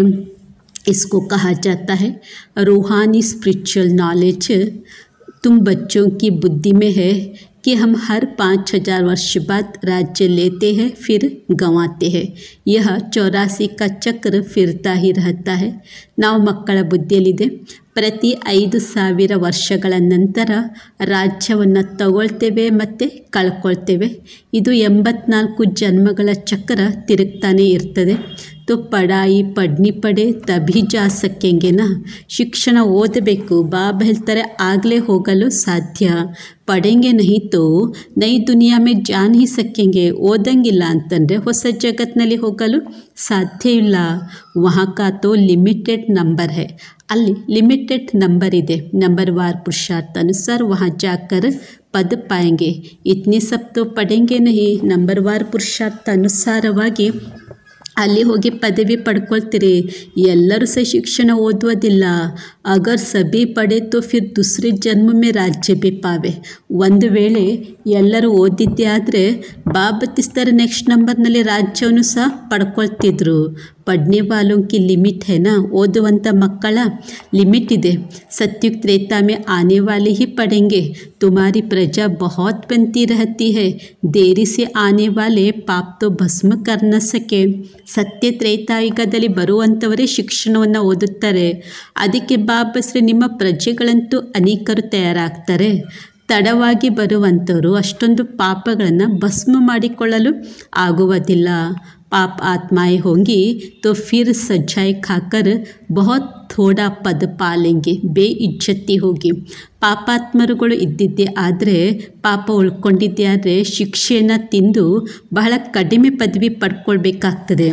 इसको कहा जाता है रूहानी स्पिरिचुअल नॉलेज तुम बच्चों की बुद्धि में है कि हम हर पाँच हजार वर्ष बाद राज्य लेते हैं फिर गंवाते हैं यह चौरासी का चक्र फिरता ही रहता है ನಾವು ಮಕ್ಕಳ ಬುದ್ಧಿಯಲ್ಲಿದೆ ಪ್ರತಿ ಐದು ಸಾವಿರ ವರ್ಷಗಳ ನಂತರ ರಾಜ್ಯವನ್ನು ತಗೊಳ್ತೇವೆ ಮತ್ತು ಕಳ್ಕೊಳ್ತೇವೆ ಇದು ಎಂಬತ್ನಾಲ್ಕು ಜನ್ಮಗಳ ಚಕ್ರ ತಿರುಗ್ತಾನೆ ಇರ್ತದೆ तो ಪಡಾಯಿ ಪಡ್ನಿ ಪಡೆ ತಭಿ ಜಾ ಸಕ್ಕೆಂಗೆನಾ ಶಿಕ್ಷಣ ಓದಬೇಕು ಬಾಬಾ ಹೇಳ್ತಾರೆ ಆಗಲೇ ಹೋಗಲು ಸಾಧ್ಯ ಪಡೆಂಗೆ ನಹಿ ತೋ ನೈ ದುನಿಯಾ ಮೇ ಜಾನ್ ಹಿ ಸಕ್ಕೆಂಗೆ ಓದಂಗಿಲ್ಲ ಅಂತಂದರೆ ಹೊಸ ಜಗತ್ತಿನಲ್ಲಿ ಹೋಗಲು ಸಾಧ್ಯ ಇಲ್ಲ ವಹಾಕ ತೋ ಲಿಮಿಟೆಡ್ ನಂಬರ್ है ಅಲ್ಲಿ ಲಿಮಿಟೆಡ್ ನಂಬರ್ ಇದೆ ನಂಬರ್ वार पुरुषार्थ अनुसार वहाँ जाकर पद पाएंगे इतने सब तो पढ़ेंगे नहीं ನಂಬರ್ ವಾರ್ ಪುರುಷಾರ್ಥ ಅನುಸಾರವಾಗಿ ಅಲ್ಲಿ ಹೋಗಿ ಪದವಿ ಪಡ್ಕೊಳ್ತೀರಿ ಎಲ್ಲರೂ ಸಹ ಶಿಕ್ಷಣ ಓದುವುದಿಲ್ಲ ಅಗರ್ ಸಭಿ ಪಡೆ ತೋ ಫಿರ್ ದುಸ್ರೆ ಜನ್ಮ ಮೇ ರಾಜ್ಯ ಬಿ ಪಾವೆ ಒಂದು ವೇಳೆ ಎಲ್ಲರೂ ಓದಿದ್ದೆ ಆದರೆ ಬಾಬತಿಸ್ತಾರೆ ನೆಕ್ಸ್ಟ್ ನಂಬರ್ನಲ್ಲಿ ರಾಜ್ಯವನ್ನು ಸಹ ಪಡ್ಕೊಳ್ತಿದ್ರು ಪಡ್ನೆ ವಾಲೋं की लिमिट है ना ಓದುವಂಥ ಮಕ್ಕಳ ಲಿಮಿಟ್ ಇದೆ सत्युग त्रेता में आने वाले ही पढ़ेंगे तुम्हारी प्रजा बहुत बनती रहती है देरी से आने वाले पाप तो भस्म कर न सके ಸತ್ಯ ತ್ರೇತಾಯುಗದಲ್ಲಿ ಬರುವಂಥವರೇ ಶಿಕ್ಷಣವನ್ನು ಓದುತ್ತಾರೆ ಅದಕ್ಕೆ ಬಾಬಸ್ರೆ ನಿಮ್ಮ ಪ್ರಜೆಗಳಂತೂ ಅನೇಕರು ತಯಾರಾಗ್ತಾರೆ ತಡವಾಗಿ ಬರುವಂಥವರು ಅಷ್ಟೊಂದು ಪಾಪಗಳನ್ನು ಭಸ್ಮ ಮಾಡಿಕೊಳ್ಳಲು ಆಗುವುದಿಲ್ಲ पाप आत्माएं होंगी तो फिर सच्चाई खाकर बहुत ಥೋಡಾ ಪದ ಪಾಲೆಂಗೆ ಬೇ ಇಜ್ಜತಿ ಹೋಗಿ ಪಾಪಾತ್ಮರುಗಳು ಇದ್ದಿದ್ದೆ ಆದರೆ ಪಾಪ ಉಳ್ಕೊಂಡಿದ್ದೆ ಆದರೆ ಶಿಕ್ಷೆಯನ್ನು ತಿಂದು ಬಹಳ ಕಡಿಮೆ ಪದವಿ ಪಡ್ಕೊಳ್ಬೇಕಾಗ್ತದೆ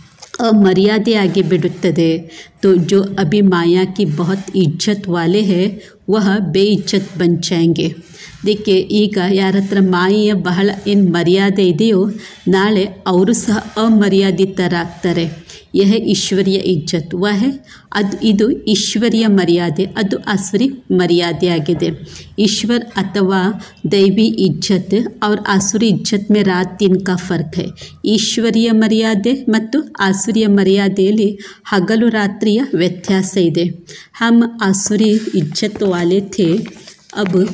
ಅಮರ್ಯಾದೆಯಾಗಿ ಬಿಡುತ್ತದೆ तो जो अभी माया की बहुत इज्जत वाले हैं वह बेइज्जत बन जाएंगे ಅದಕ್ಕೆ ಈಗ ಯಾರ ಹತ್ರ ಮಾಯೆಯ ಬಹಳ ಏನು ಮರ್ಯಾದೆ ಇದೆಯೋ ನಾಳೆ ಅವರು ಸಹ ಅಮರ್ಯಾದಿತರಾಗ್ತಾರೆ ಯಹ ಈಶ್ವರಿಯ ಇಜ್ಜತ್ ವಹ ಅದು ಇದು ಈಶ್ವರಿಯ ಮರ್ಯಾದೆ ಅದು ಅಸುರಿ ಮರ್ಯಾದೆ ಆಗಿದೆ ಈಶ್ವರ್ ಅಥವಾ ದೈವಿ ಇಜ್ಜತ್ ಅವ್ರ ಆಸುರಿ ಇಜ್ಜತ್ ಮೇ ರಾತ್ ದಿನ ಕಾ ಫರ್ಕ್ ಹೈ ಈಶ್ವರಿಯ ಮರ್ಯಾದೆ ಮತ್ತು ಆಸುರಿಯ ಮರ್ಯಾದೆಯಲ್ಲಿ ಹಗಲು ರಾತ್ರಿಯ ವ್ಯತ್ಯಾಸ ಇದೆ ಹಮ್ ಆಸುರಿ ಇಜ್ಜತ್ ವಾಲೆ ಥೇ ಅಬ್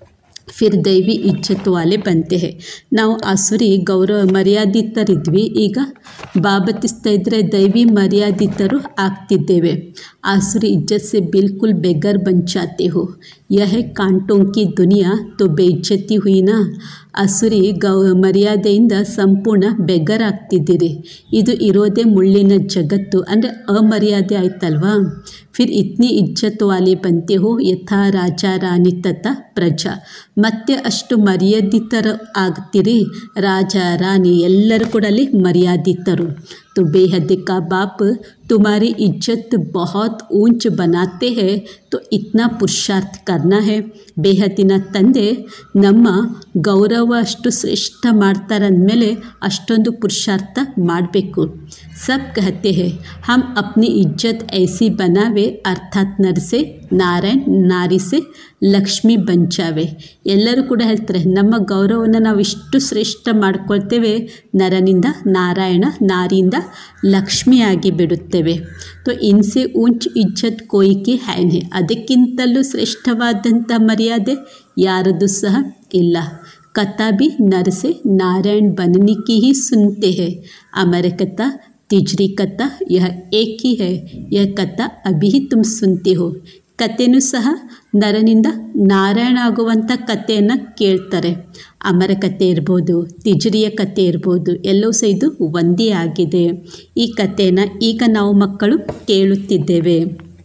ಫಿರ್ ದೈವಿ ಇಜ್ಜತ್ ವಾಲೆ ಬಂತೆ ಹೇ ನಾವು ಆಸುರಿ ಗೌರವ ಮರ್ಯಾದಿತರಿದ್ವಿ ಈಗ ಬಾಬತಿಸ್ತಾ ಇದ್ದರೆ ದೈವಿ ಮರ್ಯಾದಿತರು ಆಗ್ತಿದ್ದೇವೆ ಆಸುರಿ ಇಜ್ಜತ್ ಸೆ ಬಿಲ್ಕುಲ್ ಬೆಗರ್ ಬಂಚಾತೆ ಹೋ यह है कांटों की दुनिया तो ಬೇಜ್ಜತಿ हुई ना ಅಸುರಿ ಗೌ ಮರ್ಯಾದೆಯಿಂದ ಸಂಪೂರ್ಣ ಬೆಗ್ಗರಾಗ್ತಿದ್ದೀರಿ ಇದು ಇರೋದೇ ಮುಳ್ಳಿನ ಜಗತ್ತು ಅಂದರೆ ಅಮರ್ಯಾದೆ ಆಯ್ತಲ್ವಾ ಫಿರ್ ಇತ್ನಿ ಇಜ್ಜತ್ ವಾಲೆ ಬಂತೆ ಹೋ ಯಥಾ ರಾಜ ರಾಣಿ ತಥಾ ಪ್ರಜಾ ಮತ್ತೆ ಅಷ್ಟು ಮರ್ಯಾದಿತರ ಆಗ್ತೀರಿ ರಾಜ ರಾಣಿ ಎಲ್ಲರೂ ಕೂಡ ಅಲ್ಲಿ ಮರ್ಯಾದಿತರು तो बेहद का बाप तुम्हारी इज्जत बहुत ऊंच बनाते हैं तो इतना पुरुषार्थ करना है ಬೇಹದ್ದಿನ ತಂದೆ ನಮ್ಮ ಗೌರವ ಅಷ್ಟು ಶ್ರೇಷ್ಠ ಮಾಡ್ತಾರಂದಮೇಲೆ ಅಷ್ಟೊಂದು ಪುರುಷಾರ್ಥ ಮಾಡಬೇಕು ಸಬ್ ಕಹತೆ ಹೇ ಹಮ್ ಅಪ್ನಿ ಇಜ್ಜತ್ ಐಸಿ ಬನಾವೆ ಅರ್ಥಾತ್ ನರ್ಸೆ ನಾರಾಯಣ್ ನಾರಿಸೆ ಲಕ್ಷ್ಮಿ ಬಂಚಾವೆ ಎಲ್ಲರೂ ಕೂಡ ಹೇಳ್ತಾರೆ ನಮ್ಮ ಗೌರವವನ್ನು ನಾವು ಇಷ್ಟು ಶ್ರೇಷ್ಠ ಮಾಡ್ಕೊಳ್ತೇವೆ ನರನಿಂದ ನಾರಾಯಣ ನಾರಿಯಿಂದ ಲಕ್ಷ್ಮಿಯಾಗಿ ಬಿಡುತ್ತೇವೆ ತೋ ಇನ್ಸೆ ಊಂಚ್ ಇಜ್ಜತ್ ಕೋಯಿಕೆ ಹ್ಯಾನ್ ಹೇ ಅದಕ್ಕಿಂತಲೂ ಶ್ರೇಷ್ಠವಾದಂಥ ಮರ್ಯಾದೆ ಯಾರದು ಸಹ ಇಲ್ಲ कथा भी नर से नारायण बनने की ही सुनते हैं अमर कथा तिजरी कथा यह एक ही है यह कथा अभी ही तुम सुनते हो ಕಥೆನೂ ಸಹ ನರನಿಂದ ನಾರಾಯಣ ಆಗುವಂಥ ಕಥೆಯನ್ನು ಕೇಳ್ತಾರೆ ಅಮರ ಕಥೆ ಇರ್ಬೋದು ತಿಜರಿಯ ಕಥೆ ಇರ್ಬೋದು ಎಲ್ಲವೂ ಸಹ ಇದು ಒಂದೇ ಆಗಿದೆ ಈ ಕಥೆನ ಈಗ ನಾವು ಮಕ್ಕಳು ಕೇಳುತ್ತಿದ್ದೇವೆ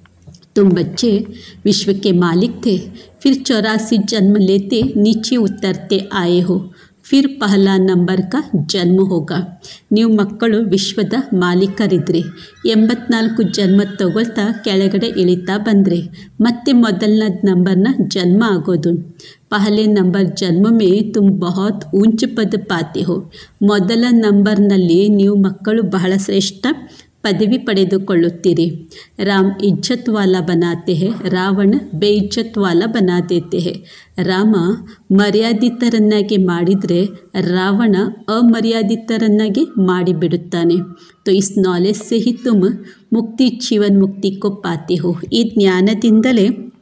तुम बच्चे विश्व के मालिक थे फिर चौरासी जन्म लेते नीचे उतरते आए हो ಫಿರ್ ಪಹಲಾ ನಂಬರ್ ಕ ಜನ್ಮ ಹೋಗ ನೀವು ಮಕ್ಕಳು ವಿಶ್ವದ ಮಾಲೀಕರಿದ್ರಿ ಎಂಬತ್ನಾಲ್ಕು ಜನ್ಮ ತಗೊಳ್ತಾ ಕೆಳಗಡೆ ಇಳಿತಾ ಬಂದ್ರಿ ಮತ್ತೆ ಮೊದಲನೇ ನಂಬರ್ನ ಜನ್ಮ ಆಗೋದು ಪಹಲೆ ನಂಬರ್ ಜನ್ಮ ಮೇ ತುಮ್ ಬಹುತ್ ಊಂಚ ಪದ ಪಾತೆ ಹೋ ಮೊದಲ ನಂಬರ್ನಲ್ಲಿ ನೀವು ಮಕ್ಕಳು ಬಹಳ ಶ್ರೇಷ್ಠ ಪದವಿ ಪಡೆದುಕೊಳ್ಳುತ್ತೀರಿ ರಾಮ್ ಇಜ್ಜತ್ ವಾಲ ಬನಾತೆ ಹೇ ರಾವಣ ಬೇಇಜ್ಜತ್ ವಾಲ ಬನಾ ದೇತೆ ಹೇ ರಾಮ ಮರ್ಯಾದಿತರನ್ನಾಗಿ ಮಾಡಿದರೆ ರಾವಣ ಅಮರ್ಯಾದಿತರನ್ನಾಗಿ ಮಾಡಿಬಿಡುತ್ತಾನೆ तो इस नॉलेज से ही तुम ಮುಕ್ತಿ ಜೀವನ್ ಮುಕ್ತಿ ಕೋ ಪಾತೆ ಹೋ ಈ ಜ್ಞಾನದಿಂದಲೇ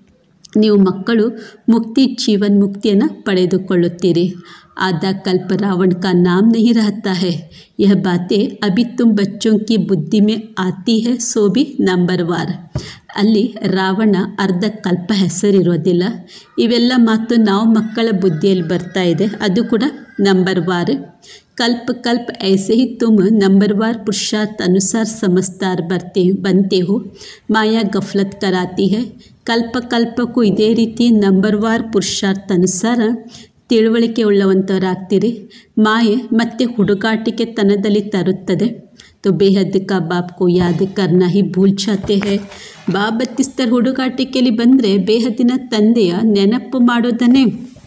ನೀವು ಮಕ್ಕಳು ಮುಕ್ತಿ ಜೀವನ್ ಮುಕ್ತಿಯನ್ನು ಪಡೆದುಕೊಳ್ಳುತ್ತೀರಿ आधा कल्प रावण का नाम नहीं रहता है यह बातें अभी तुम बच्चों की बुद्धि में आती है सो भी ನಂಬರ್ವಾರ್ ಅಲ್ಲಿ ರಾವಣ ಅರ್ಧ ಕಲ್ಪ ಹೆಸರಿರೋದಿಲ್ಲ ಇವೆಲ್ಲ ಮಾತು ನಾವು ಮಕ್ಕಳ ಬುದ್ಧಿಯಲ್ಲಿ ಬರ್ತಾ ಇದೆ ಅದು ಕೂಡ ನಂಬರ್ ವಾರ್ कल्प कल्प ऐसे ही तुम नंबरवार पुरुषार्थ अनुसार समझदार बरते बनते हो माया गफलत कराती है ಕಲ್ಪ ಕಲ್ಪಕ್ಕೂ ಇದೇ ರೀತಿ ನಂಬರ್ವಾರ್ ಪುರುಷಾರ್ಥ ಅನುಸಾರ ತಿಳುವಳಿಕೆ ಉಳ್ಳವಂಥವರಾಗ್ತೀರಿ ಮಾಯೆ ಮತ್ತು ಹುಡುಗಾಟಿಕೆ ತನದಲ್ಲಿ ತರುತ್ತದೆ तो बेहद का बाप को याद करना ही भूल जाते हैं ಬಾಬತ್ತಿಸ್ತರ ಹುಡುಗಾಟಿಕೆಯಲ್ಲಿ ಬಂದರೆ ಬೇಹದ್ದಿನ ತಂದೆಯ ನೆನಪು ಮಾಡೋದನ್ನೇ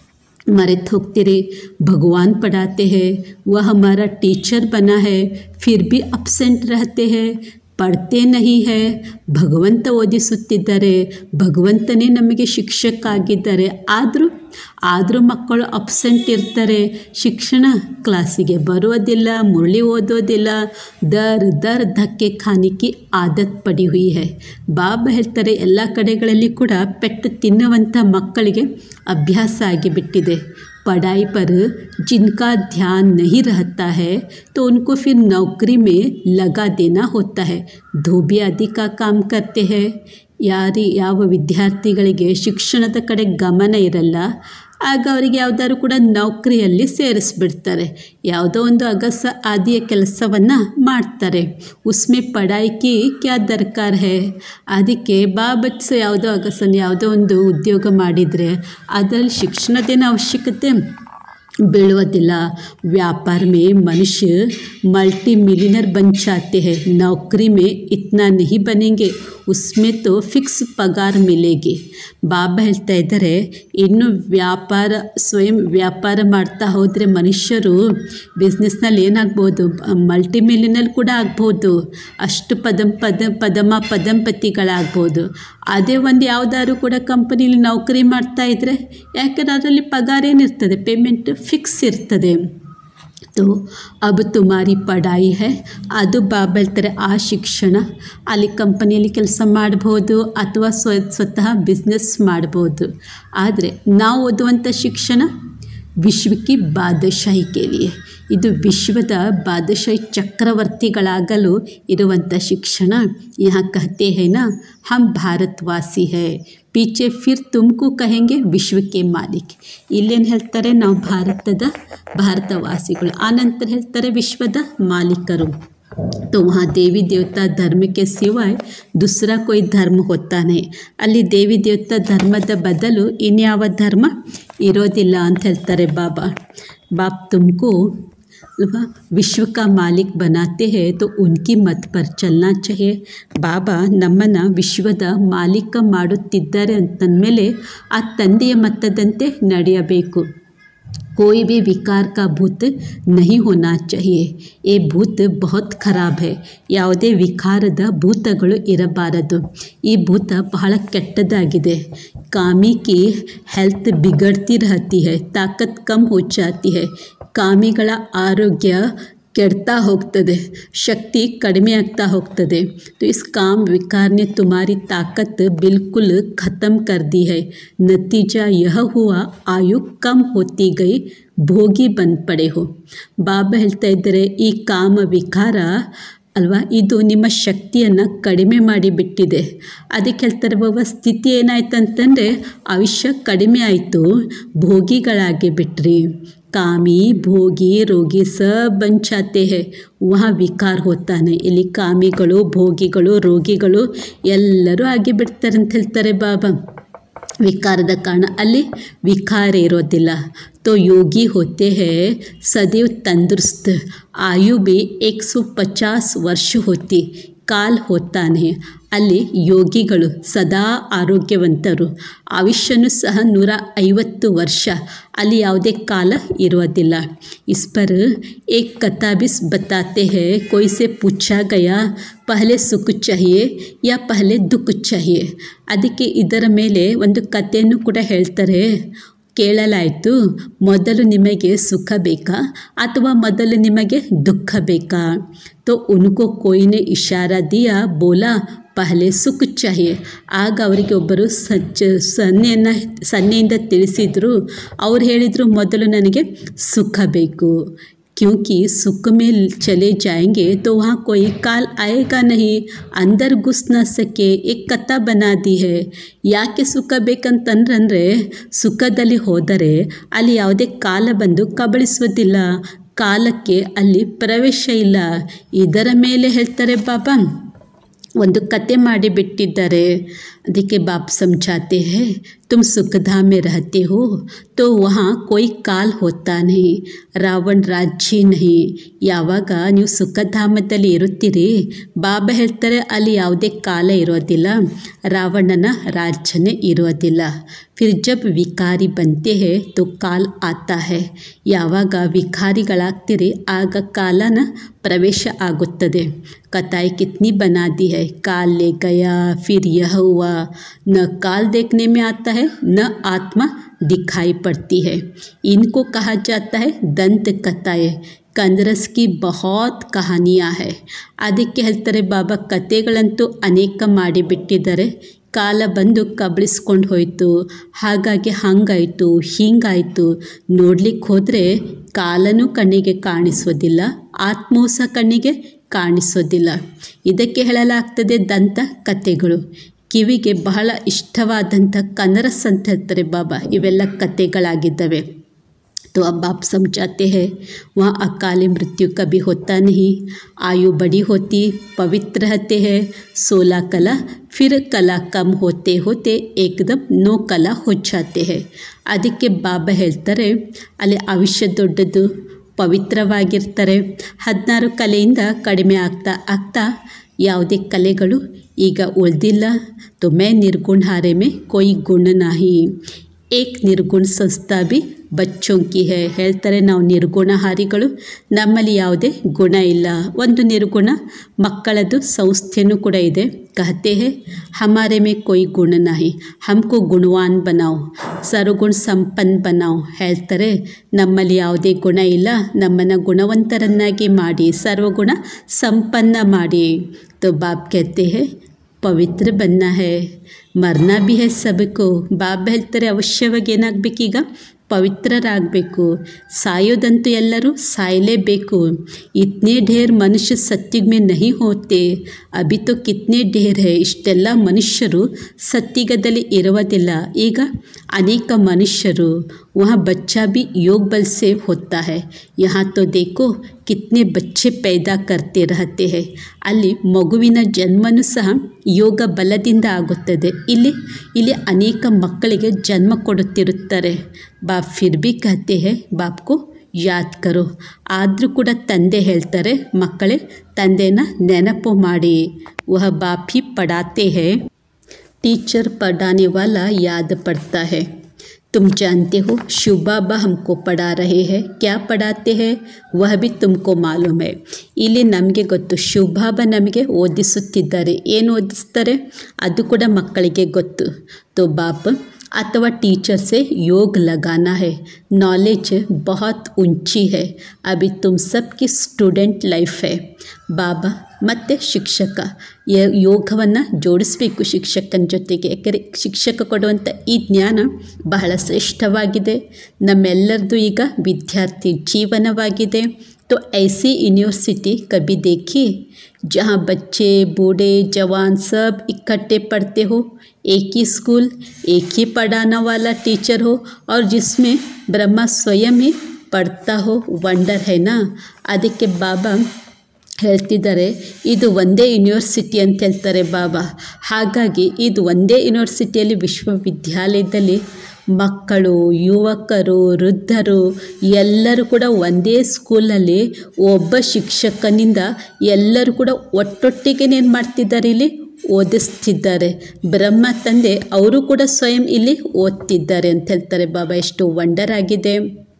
मरत होते भगवान पढ़ाते हैं वह हमारा टीचर बना है फिर भी अपसेंट रहते हैं ಪಡ್ತೇ ನಹಿ ಹೇ ಭಗವಂತ ಓದಿಸುತ್ತಿದ್ದಾರೆ ಭಗವಂತನೇ ನಮಗೆ ಶಿಕ್ಷಕ ಆಗಿದ್ದಾರೆ ಆದರೂ ಆದರೂ ಮಕ್ಕಳು ಅಬ್ಸೆಂಟ್ ಇರ್ತಾರೆ ಶಿಕ್ಷಣ ಕ್ಲಾಸಿಗೆ ಬರೋದಿಲ್ಲ ಮುರಳಿ ಓದೋದಿಲ್ಲ ದರ್ ದರ್ ಧಕ್ಕೆ ಖಾನಿಕಿ ಆದತ್ ಪಡಿ ಹುಯಿ ಹೈ ಬಾಬಾ ಹೇಳ್ತಾರೆ ಎಲ್ಲ ಕಡೆಗಳಲ್ಲಿ ಕೂಡ ಪೆಟ್ಟು ತಿನ್ನುವಂಥ ಮಕ್ಕಳಿಗೆ ಅಭ್ಯಾಸ ಆಗಿಬಿಟ್ಟಿದೆ पढ़ाई पर जिनका ध्यान नहीं रहता है तो उनको फिर नौकरी में लगा देना होता है धोबी आदि का काम करते हैं ಯಾರಿ ಯಾವ ವಿದ್ಯಾರ್ಥಿಗಳಿಗೆ ಶಿಕ್ಷಣದ ಕಡೆ ಗಮನ ಇರಲ್ಲ ಆಗ ಅವರಿಗೆ ಯಾವುದಾದ್ರು ಕೂಡ ನೌಕರಿಯಲ್ಲಿ ಸೇರಿಸ್ಬಿಡ್ತಾರೆ ಯಾವುದೋ ಒಂದು ಅಗಸ ಆದಿಯ ಕೆಲಸವನ್ನು ಮಾಡ್ತಾರೆ ಉಸ್ಮೆ ಪಡಾಯಿಕಿ ಕ್ಯಾ ದರ್ಕಾರ ಹೇ ಅದಕ್ಕೆ ಬಾಬಟ್ಸ್ ಯಾವುದೋ ಅಗಸನ ಯಾವುದೋ ಒಂದು ಉದ್ಯೋಗ ಮಾಡಿದರೆ ಅದರಲ್ಲಿ ಶಿಕ್ಷಣದೇನು ಅವಶ್ಯಕತೆ ಬೀಳುವುದಿಲ್ಲ व्यापार में मनुष्य मल्टी मिलियनर बन जाते हैं नौकरी में इतना नहीं बनेंगे उसमें तो ಫಿಕ್ಸ್ ಪಗಾರ್ ಮಿಲೇಗಿ ಬಾಬಾ ಹೇಳ್ತಾ ಇದ್ದಾರೆ ಇನ್ನು ವ್ಯಾಪಾರ ಸ್ವಯಂ ವ್ಯಾಪಾರ ಮಾಡ್ತಾ ಹೋದರೆ ಮನುಷ್ಯರು ಬಿಸ್ನೆಸ್ನಲ್ಲಿ ಏನಾಗ್ಬೋದು ಮಲ್ಟಿ ಮಿಲಿಯನಲ್ಲಿ ಕೂಡ ಆಗ್ಬೋದು ಅಷ್ಟು ಪದಂ ಪದ ಪದಮ ಪದಂಪತಿಗಳಾಗ್ಬೋದು ಅದೇ ಒಂದು ಯಾವುದಾದ್ರು ಕೂಡ ಕಂಪನಿಲಿ ನೌಕರಿ ಮಾಡ್ತಾ ಇದ್ದರೆ ಯಾಕಂದ್ರೆ ಅದರಲ್ಲಿ ಪಗಾರ ಏನಿರ್ತದೆ ಪೇಮೆಂಟ್ ಫಿಕ್ಸ್ ಇರ್ತದೆ तो अब तुम्हारी ಪಡಾಯಿ ಹೈ ಅದು ಬಾಬಾ ಹೇಳ್ತಾರೆ ಆ ಶಿಕ್ಷಣ ಅಲ್ಲಿ ಕಂಪನಿಯಲ್ಲಿ ಕೆಲಸ ಮಾಡ್ಬೋದು ಅಥವಾ ಸ್ವ ಸ್ವತಃ ಬಿಸ್ನೆಸ್ ಮಾಡ್ಬೋದು ಆದರೆ ನಾವು ಓದುವಂಥ ಶಿಕ್ಷಣ ವಿಶ್ವಕ್ಕೆ ಬಾದಶಾಹಿ ಕೇಳಿಯೇ ಇದು ವಿಶ್ವದ ಬಾದಶಾಹಿ ಚಕ್ರವರ್ತಿಗಳಾಗಲು ಇರುವಂಥ ಶಿಕ್ಷಣ यहाँ कहते हैं ना हम ಭಾರತವಾಸಿ है ಪೀಚೆ ಫಿರ್ ತುಮಕು ಕಹೆಂಗೆ ವಿಶ್ವಕ್ಕೆ ಮಾಲಿಕ್ ಇಲ್ಲೇನು ಹೇಳ್ತಾರೆ ನಾವು ಭಾರತದ ಭಾರತವಾಸಿಗಳು ಆನಂತರ ಹೇಳ್ತಾರೆ ವಿಶ್ವದ ಮಾಲೀಕರು तो वहाँ देवी देवता धर्म के सिवाय दूसरा कोई ಧರ್ಮ होता नहीं ಅಲ್ಲಿ ದೇವಿ ದೇವತಾ ಧರ್ಮದ ಬದಲು ಇನ್ಯಾವ ಧರ್ಮ ಇರೋದಿಲ್ಲ ಅಂತ ಹೇಳ್ತಾರೆ ಬಾಬಾ ಬಾಪ್ ತುಮಕು अल्वा ವಿಶ್ವ का ಮಾಲಿಕ್ बनाते हैं तो उनकी मत पर चलना चाहिए ಬಾಬಾ ನಮ್ಮನ್ನು ವಿಶ್ವದ ಮಾಲೀಕ ಮಾಡುತ್ತಿದ್ದಾರೆ ಅಂತಂದಮೇಲೆ ಆ ತಂದೆಯ ಮತದಂತೆ ನಡೆಯಬೇಕು कोई भी विकार का भूत नहीं होना चाहिए ये ಭೂತ बहुत ಖರಾಬ್ है ಯಾವುದೇ ವಿಕಾರದ ಭೂತಗಳು ಇರಬಾರದು ಈ ಭೂತ ಬಹಳ ಕೆಟ್ಟದಾಗಿದೆ ಕಾಮಿ ಕಿ ಹೆಲ್ತ್ ಬಿಗಡ್ತಿ रहती है ತಾಕತ್ ಕಮ್ हो जाती है ಕಾಮಿಗಳ ಆರೋಗ್ಯ ಕೆಡ್ತಾ ಹೋಗ್ತದೆ ಶಕ್ತಿ ಕಡಿಮೆ ಆಗ್ತಾ ಹೋಗ್ತದೆ तो इस काम विकार ने तुम्हारी ताकत बिल्कुल ख़त्म कर दी है नतीजा यह हुआ आयु कम होती गई ಭೋಗಿ ಬಂದು ಪಡೆ ಹೋ ಬಾಬಾ ಹೇಳ್ತಾ ಇದ್ದಾರೆ ಈ ಕಾಮ ವಿಕಾರ ಅಲ್ವಾ ಇದು ನಿಮ್ಮ ಶಕ್ತಿಯನ್ನು ಕಡಿಮೆ ಮಾಡಿಬಿಟ್ಟಿದೆ ಅದಕ್ಕೆ ಹೇಳ್ತಾರೆ ಬಾಬಾ ಸ್ಥಿತಿ ಏನಾಯ್ತು ಅಂತಂದರೆ ಆಯುಷ್ಯ ಕಡಿಮೆ ಆಯಿತು ಭೋಗಿಗಳಾಗಿ ಬಿಟ್ರಿ ಕಾಮಿ ಭೋಗಿ ರೋಗಿ सब बन जाते हैं वहाँ ವಿಕಾರ ಹೋತಾನೆ ಇಲ್ಲಿ ಕಾಮಿಗಳು ಭೋಗಿಗಳು ರೋಗಿಗಳು ಎಲ್ಲರೂ ಆಗಿ ಬಿಡ್ತಾರೆ ಅಂತ ಹೇಳ್ತಾರೆ ಬಾಬಾ ವಿಕಾರದ ಕಾರಣ ಅಲ್ಲಿ ವಿಕಾರ ಇರೋದಿಲ್ಲ तो योगी होते हैं सदैव तंदुरुस्त आयु भी 150 ವರ್ಷ होती ಕಾಲ್ ಹೋತಾನೆ ಅಲ್ಲಿ ಯೋಗಿಗಳು ಸದಾ ಆರೋಗ್ಯವಂತರು ಆಯುಷ್ಯನು ಸಹ ನೂರ ಐವತ್ತು ವರ್ಷ ಅಲ್ಲಿ ಯಾವುದೇ ಕಾಲ ಇರೋದಿಲ್ಲ इस पर एक कथा भी बताते हैं कोई से पूछा गया पहले सुख चाहिए या पहले दुख चाहिए ಅದಕ್ಕೆ ಇದರ ಮೇಲೆ ಒಂದು ಕಥೆಯನ್ನು ಕೂಡ ಹೇಳ್ತಾರೆ ಕೇಳಲಾಯಿತು ಮೊದಲು ನಿಮಗೆ ಸುಖ ಬೇಕಾ ಅಥವಾ ಮೊದಲು ನಿಮಗೆ ದುಃಖ ಬೇಕಾ तो उनको कोई ने इशारा दिया बोला ಪಹಲೆ ಸುಖ ಚಾಹಿಯೆ ಆಗ ಅವರಿಗೆ ಒಬ್ಬರು ಸಚ್ಚ ಸನ್ನೆಯನ್ನು ಸನ್ನೆಯಿಂದ ತಿಳಿಸಿದರು ಅವ್ರು ಹೇಳಿದರು ಮೊದಲು ನನಗೆ ಸುಖ ಬೇಕು क्योंकि सुख में चले जाएंगे तो वहाँ कोई काल आएगा नहीं अंदर घुस न सके एक ಕಥಾ ಬನಾ ದಿ ಹೇ ಯಾಕೆ ಸುಖ ಬೇಕಂತಂದ್ರೆ ಸುಖದಲ್ಲಿ ಹೋದರೆ ಅಲ್ಲಿ ಯಾವುದೇ ಕಾಲ ಬಂದು ಕಬಳಿಸುವುದಿಲ್ಲ ಕಾಲಕ್ಕೆ ಅಲ್ಲಿ ಪ್ರವೇಶ ಇಲ್ಲ ಇದರ ಮೇಲೆ ಹೇಳ್ತಾರೆ ಬಾಬಾ ಒಂದು ಕತೆ ಮಾಡಿಬಿಟ್ಟಿದ್ದಾರೆ ಅದಕ್ಕೆ ಬಾಪ್ समझाते हैं तुम सुखधाम में रहते हो तो वहाँ कोई ಕಾಲ್ ಹೋತಾ नहीं ರಾವಣ ರಾಜ್ಯ ನಹಿ ಯಾವಾಗ ನೀವು ಸುಖಧಾಮದಲ್ಲಿ ಇರುತ್ತೀರಿ ಬಾಬಾ ಹೇಳ್ತಾರೆ ಅಲ್ಲಿ ಯಾವುದೇ ಕಾಲ ಇರೋದಿಲ್ಲ ರಾವಣನ ರಾಜ್ಯನೇ ಇರೋದಿಲ್ಲ फिर जब ವಿಕಾರಿ बनते हैं तो ಕಾಲ್ ಆತಾ है ಯಾವಾಗ ವಿಕಾರಿಗಳಾಗ್ತೀರಿ ಆಗ ಕಾಲನ ಪ್ರವೇಶ ಆಗುತ್ತದೆ कताई कितनी बना दी है काल ले गया फिर यह हुआ न काल देखने में आता है न आत्मा दिखाई पड़ती है इनको कहा जाता है दंत कथाएँ ಕಂದ್ರಸ್ ಕಿ ಬಹುತ್ ಕಹಾನಿಯಾ ಹೈ ಅದಕ್ಕೆ ಹೇಳ್ತಾರೆ ಬಾಬಾ ಕತೆಗಳಂತೂ ಅನೇಕ ಮಾಡಿಬಿಟ್ಟಿದ್ದಾರೆ ಕಾಲ ಬಂದು ಕಬಳಿಸ್ಕೊಂಡು ಹೋಯಿತು ಹಾಗಾಗಿ ಹಾಗಾಯಿತು ಹೀಗಾಯಿತು ನೋಡ್ಲಿಕ್ಕೆ ಹೋದರೆ ಕಾಲನೂ ಕಣ್ಣಿಗೆ ಕಾಣಿಸೋದಿಲ್ಲ ಆತ್ಮವೂ ಸಹ ಕಣ್ಣಿಗೆ ಕಾಣಿಸೋದಿಲ್ಲ ಇದಕ್ಕೆ ಹೇಳಲಾಗ್ತದೆ ದಂತ ಕತೆಗಳು ಕಿವಿಗೆ ಬಹಳ ಇಷ್ಟವಾದಂಥ ಕನರಸ್ ಅಂತ ಹೇಳ್ತಾರೆ ಬಾಬಾ ಇವೆಲ್ಲ ಕತೆಗಳಾಗಿದ್ದಾವೆ तो अब आप समझाते हैं वहाँ अकाली मृत्यु कभी होता नहीं आयु बड़ी होती पवित्र रहते हैं सोलह कला फिर कला कम होते होते एकदम नो कला हो जाते हैं ಅದಕ್ಕೆ ಬಾಬಾ ಹೇಳ್ತಾರೆ ಅಲ್ಲಿ ಆಯುಷ್ಯ ದೊಡ್ಡದು ಪವಿತ್ರವಾಗಿರ್ತಾರೆ ಹದಿನಾರು ಕಲೆಯಿಂದ ಕಡಿಮೆ ಆಗ್ತಾ ಆಗ್ತಾ ಯಾವುದೇ ಕಲೆಗಳು ಈಗ ಉಳಿದಿಲ್ಲ तो मैं निर्गुण हारे में कोई गुण नहीं ಏಕ್ ನಿರ್ಗುಣ ಸಂಸ್ಥಾ ಬಿ ಬಚ್ಚೋಂಕಿ ಹೇ ಹೇಳ್ತಾರೆ ನಾವು ನಿರ್ಗುಣಹಾರಿಗಳು ನಮ್ಮಲ್ಲಿ ಯಾವುದೇ ಗುಣ ಇಲ್ಲ ಒಂದು ನಿರ್ಗುಣ ಮಕ್ಕಳದ್ದು ಸಂಸ್ಥೆನೂ ಕೂಡ ಇದೆ ಕಹತೆ ಹೇ ಹಮಾರೆ ಮೇ ಕೊಯ್ ಗುಣ ನಾಹಿ ಹಮ್ಕೋ ಗುಣವಾನ್ ಬನಾವ್ ಸರ್ವಗುಣ ಸಂಪನ್ ಬನಾವ್ ಹೇಳ್ತಾರೆ ನಮ್ಮಲ್ಲಿ ಯಾವುದೇ ಗುಣ ಇಲ್ಲ ನಮ್ಮನ್ನು ಗುಣವಂತರನ್ನಾಗಿ ಮಾಡಿ ಸರ್ವಗುಣ ಸಂಪನ್ನ ಮಾಡಿ तो बाप कहते हैं ಪವಿತ್ರ ಬನ್ನ ಹೇ ಮರಣ ಬಿ ಹೇ ಸಬಕೋ ಬಾಬಾ ಹೇಳ್ತಾರೆ ಅವಶ್ಯವಾಗಿ ಏನಾಗಬೇಕೀಗ ಪವಿತ್ರರಾಗಬೇಕು ಸಾಯೋದಂತೂ ಎಲ್ಲರೂ ಸಾಯಲೇಬೇಕು ಇತನೇ ಢೇರ್ ಮನುಷ್ಯ ಸತ್ಯುಗ್ ಮೇ ನಹಿ ಹೋತೆ ಅಭಿ ತೋ ಕಿತ್ನೆ ಢೇರ್ ಹೇ ಇಷ್ಟೆಲ್ಲ ಮನುಷ್ಯರು ಸತ್ಯುಗದಲ್ಲಿ ಇರುವುದಿಲ್ಲ ಈಗ ಅನೇಕ ಮನುಷ್ಯರು वहाँ बच्चा भी योग बल से होता है यहाँ तो देखो कितने बच्चे पैदा करते रहते हैं ಅಲ್ಲಿ ಮಗುವಿನ ಜನ್ಮನೂ ಸಹ ಯೋಗ ಬಲದಿಂದ ಆಗುತ್ತದೆ ಇಲ್ಲಿ ಇಲ್ಲಿ ಅನೇಕ ಮಕ್ಕಳಿಗೆ ಜನ್ಮ ಕೊಡುತ್ತಿರುತ್ತಾರೆ ಬಾಪ್ ಫಿರ್ ಭಿ ಕಹತೆ ಹೇ ಬಾಪ್ಕು ಯಾದ್ ಕರೋ ಆದರೂ ಕೂಡ ತಂದೆ ಹೇಳ್ತಾರೆ ಮಕ್ಕಳೇ ತಂದೆನ ನೆನಪು ಮಾಡಿ ವಹ ಬಾಪ್ ಹಿ ಪಡಾತೆ ಹೇ टीचर पढ़ाने वाला याद पड़ता है तुम जानते हो शिव बाबा हमको पढ़ा रहे हैं क्या पढ़ाते हैं वह भी तुमको मालूम है ಇಲ್ಲಿ ನಮಗೆ ಗೊತ್ತು ಶಿವ ಬಾಬಾ ನಮಗೆ ಓದಿಸುತ್ತಿದ್ದಾರೆ ಏನು ಓದಿಸ್ತಾರೆ ಅದು ಕೂಡ ಮಕ್ಕಳಿಗೆ ಗೊತ್ತು तो बाप अथवा टीचर से योग लगाना है नॉलेज बहुत ऊंची है अभी तुम सबकी स्टूडेंट लाइफ है ಬಾಬಾ ಮತ್ತು ಶಿಕ್ಷಕ ಯ- ಯೋಗವನ್ನು ಜೋಡಿಸಬೇಕು ಶಿಕ್ಷಕನ ಜೊತೆಗೆ ಯಾಕಂದರೆ ಶಿಕ್ಷಕ ಕೊಡುವಂಥ ಈ ಜ್ಞಾನ ಬಹಳ ಶ್ರೇಷ್ಠವಾಗಿದೆ ನಮ್ಮೆಲ್ಲರದು ಈಗ ವಿದ್ಯಾರ್ಥಿ ಜೀವನವಾಗಿದೆ तो ऐसी यूनिवर्सिटी कभी देखी जहाँ बच्चे बूढ़े जवान सब इकट्ठे पढ़ते हो एक ही स्कूल एक ही पढ़ाने वाला टीचर हो और जिसमें ब्रह्मा स्वयं ही पढ़ता हो वंडर है ना ಅದಕ್ಕೆ ಬಾಬಾ ಹೇಳ್ತಿದ್ದಾರೆ ಇದು ಒಂದೇ ಯೂನಿವರ್ಸಿಟಿ ಅಂತ ಹೇಳ್ತಾರೆ ಬಾಬಾ ಹಾಗಾಗಿ ಇದು ಒಂದೇ ಯೂನಿವರ್ಸಿಟಿಯಲ್ಲಿ ವಿಶ್ವವಿದ್ಯಾಲಯದಲ್ಲಿ ಮಕ್ಕಳು ಯುವಕರು ವೃದ್ಧರು ಎಲ್ಲರೂ ಕೂಡ ಒಂದೇ ಸ್ಕೂಲಲ್ಲಿ ಒಬ್ಬ ಶಿಕ್ಷಕನಿಂದ ಎಲ್ಲರೂ ಕೂಡ ಒಟ್ಟೊಟ್ಟಿಗೆ ಏನು ಮಾಡ್ತಿದ್ದಾರೆ ಇಲ್ಲಿ ಓದಿಸ್ತಿದ್ದಾರೆ ಬ್ರಹ್ಮ ತಂದೆ ಅವರು ಕೂಡ ಸ್ವಯಂ ಇಲ್ಲಿ ಓದ್ತಿದ್ದಾರೆ ಅಂತ ಹೇಳ್ತಾರೆ ಬಾಬಾ ಎಷ್ಟು ವಂಡರ್ ಆಗಿದೆ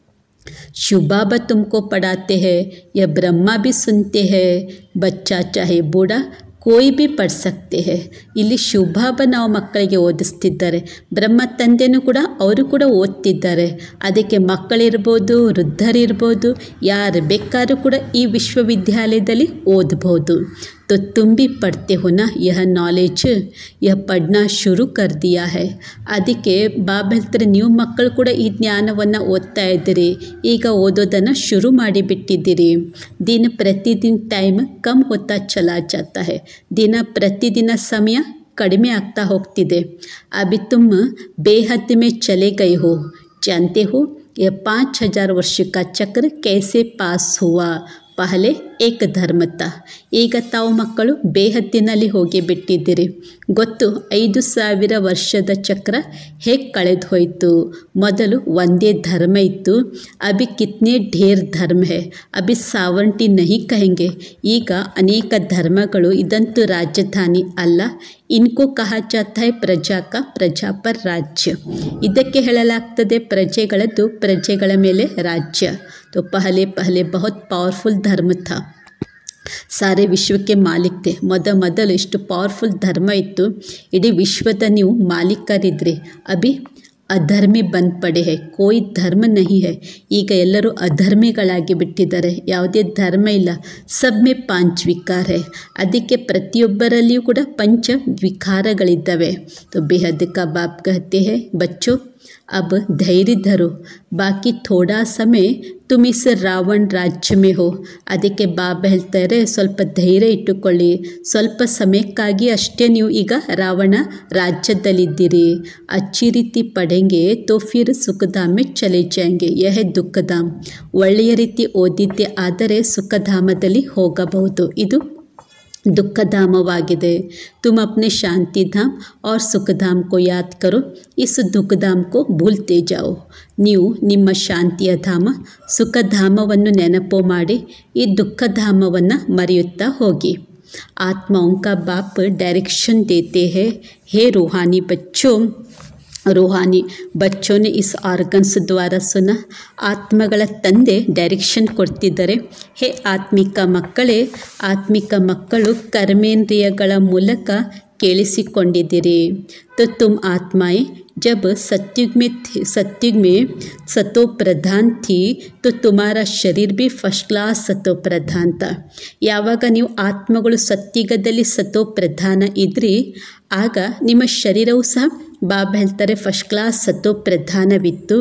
शिव बाबा तुमको पढ़ाते हैं या ब्रह्मा भी सुनते हैं बच्चा चाहे बूढ़ा कोई भी ಪढ़ सकते हैं ಇಲ್ಲಿ ಶಿವಬಾಬ ನಾವು ಮಕ್ಕಳಿಗೆ ಓದಿಸ್ತಿದ್ದಾರೆ ಬ್ರಹ್ಮ ತಂದೆನೂ ಕೂಡ ಅವರು ಕೂಡ ಓದ್ತಿದ್ದಾರೆ ಅದಕ್ಕೆ ಮಕ್ಕಳಿರ್ಬೋದು ವೃದ್ಧರಿರ್ಬೋದು ಯಾರು ಬೇಕಾದ್ರೂ ಕೂಡ ಈ ವಿಶ್ವವಿದ್ಯಾಲಯದಲ್ಲಿ ಓದ್ಬೋದು तो तुम भी पढ़ते हो ना यह नॉलेज यह पढ़ना शुरू कर दिया है ಅದಕ್ಕೆ ಬಾಬಾ ಹೇಳ್ತಾರೆ ನೀವು ಮಕ್ಕಳು ಕೂಡ ಈ ಜ್ಞಾನವನ್ನು ಓದ್ತಾ ಇದ್ದೀರಿ ಈಗ ಓದೋದನ್ನು ಶುರು ಮಾಡಿಬಿಟ್ಟಿದ್ದೀರಿ ದಿನ ಪ್ರತಿದಿನ ಟೈಮ್ ಕಮ್ ಹೋತಾ ಚಲಾ ಜಾತಾ है ದಿನ ಪ್ರತಿದಿನ ಸಮಯ ಕಡಿಮೆ ಆಗ್ತಾ ಹೋಗ್ತಿದೆ ಅಭಿ ತುಮ್ ಬೇಹದ್ में चले गए हो जानते हो यह पाँच हजार वर्ष का चक्र कैसे पास हुआ ಪಹಲೆ ಏಕ ಧರ್ಮತ ಈಗ ತಾವು ಮಕ್ಕಳು ಬೇಹದ್ದಿನಲ್ಲಿ ಹೋಗಿ ಬಿಟ್ಟಿದ್ದೀರಿ ಗೊತ್ತು ಐದು ಸಾವಿರ ವರ್ಷದ ಚಕ್ರ ಹೇಗೆ ಕಳೆದು ಹೋಯಿತು ಮೊದಲು ಒಂದೇ ಧರ್ಮ ಇತ್ತು ಅಭಿ ಕಿತ್ನೆ ಢೇರ್ ಧರ್ಮ ಹೇ ಅಭಿ ಸಾವಂಟಿ ನಹಿ ಕಹೆಂಗೆ ಈಗ ಅನೇಕ ಧರ್ಮಗಳು ಇದಂತೂ ರಾಜಧಾನಿ ಅಲ್ಲ ಇನ್ಕೋ ಕಹ ಜಾತಾ ಹೈ ಪ್ರಜಾ ಕ ಪ್ರಜಾ ಪರ್ ರಾಜ್ಯ ಇದಕ್ಕೆ ಹೇಳಲಾಗ್ತದೆ ಪ್ರಜೆಗಳದ್ದು ಪ್ರಜೆಗಳ ಮೇಲೆ ರಾಜ್ಯ तो पहले पहले बहुत पावरफुल धर्म था ಸಾರೆ ವಿಶ್ವಕ್ಕೆ ಮಾಲೀಕ್ ತೆ ಮೊದ ಮೊದಲು ಎಷ್ಟು ಪವರ್ಫುಲ್ ಧರ್ಮ ಇತ್ತು ಇಡೀ ವಿಶ್ವದ ನೀವು ಮಾಲೀಕರಿದ್ರಿ ಅಭಿ ಅಧರ್ಮಿ ಬಂದ್ ಪಡೆ ಹೇ ಕೋಯಿ ಧರ್ಮ ನಹಿ ಹೇ ಈಗ ಎಲ್ಲರೂ ಅಧರ್ಮಿಗಳಾಗಿ ಬಿಟ್ಟಿದ್ದಾರೆ ಯಾವುದೇ ಧರ್ಮ ಇಲ್ಲ ಸಬ್ ಮೇ ಪಾಂಚ್ ವಿಕಾರ ಹೇ ಅದಕ್ಕೆ ಪ್ರತಿಯೊಬ್ಬರಲ್ಲಿಯೂ ಕೂಡ ಪಂಚ ವಿಕಾರಗಳಿದ್ದಾವೆ तो बेहद का बाप कहते हैं बच्चों अब धैर्य धरो बाकी थोड़ा समय तुम इस ರಾವಣ್ ರಾಜ್ಯ ಮೇ ಹೋ ಅದಕ್ಕೆ ಬಾಬಾ ಹೇಳ್ತಾರೆ ಸ್ವಲ್ಪ ಧೈರ್ಯ ಇಟ್ಟುಕೊಳ್ಳಿ ಸ್ವಲ್ಪ ಸಮಯಕ್ಕಾಗಿ ಅಷ್ಟೇ ನೀವು ಈಗ ರಾವಣ ರಾಜ್ಯದಲ್ಲಿದ್ದೀರಿ ಅಚ್ಚಿ ರೀತಿ ಪಡೆಂಗೆ ತೋ ಫಿರ್ ಸುಖಧಾಮೆ ಚಲೆ ಜಾಯಂಗೆ ಯಹ ದುಃಖಧಾಮ್ ಒಳ್ಳೆಯ ರೀತಿ ಓದಿದ್ದೆ ಆದರೆ ಸುಖಧಾಮದಲ್ಲಿ ಹೋಗಬಹುದು ಇದು दुखधामवाಗಿದೆ तुम अपने शांति धाम और सुखधाम को याद करो इस दुखಧಾम को ಭೂಲ್ತೆ ಜಾओ ನೀವು ನಿಮ್ಮ ಶಾಂತಿಯ ಧಾಮ ಸುಖಧಾಮವನ್ನು ನೆನಪು ಮಾಡಿ ಈ ದುಃಖಧಾಮವನ್ನು ಮರೆಯುತ್ತಾ ಹೋಗಿ आत्माओं का बाप डायरेक्शन देते हैं हे रूहानी बच्चों ರೂಹಾನಿ ಬಚ್ಚೋನೆ ಇಸ್ ಆರ್ಗನ್ಸ್ ದ್ವಾರ ಸುನ ಆತ್ಮಗಳ ತಂದೆ ಡೈರೆಕ್ಷನ್ ಕೊಡ್ತಿದ್ದಾರೆ ಹೇ ಆತ್ಮಿಕ ಮಕ್ಕಳೇ ಆತ್ಮಿಕ ಮಕ್ಕಳು ಕರ್ಮೇಂದ್ರಿಯಗಳ ಮೂಲಕ ಕೇಳಿಸಿಕೊಂಡಿದ್ದೀರಿ तो तुम आत्माएं जब सत्युग में थी सत्युग में सतो प्रधान थी तो तुम्हारा शरीर भी ಫಸ್ಟ್ ಕ್ಲಾಸ್ ಸತೋ ಪ್ರಧಾನ್ ತ ಯಾವಾಗ ನೀವು ಆತ್ಮಗಳು ಸತ್ಯುಗದಲ್ಲಿ ಸತೋ ಪ್ರಧಾನ ಇದ್ರಿ ಆಗ ನಿಮ್ಮ ಶರೀರವು ಸಹ ಬಾಬಾ ಹೇಳ್ತಾರೆ ಫಸ್ಟ್ ಕ್ಲಾಸ್ ಸತೋ ಪ್ರಧಾನವಿತ್ತು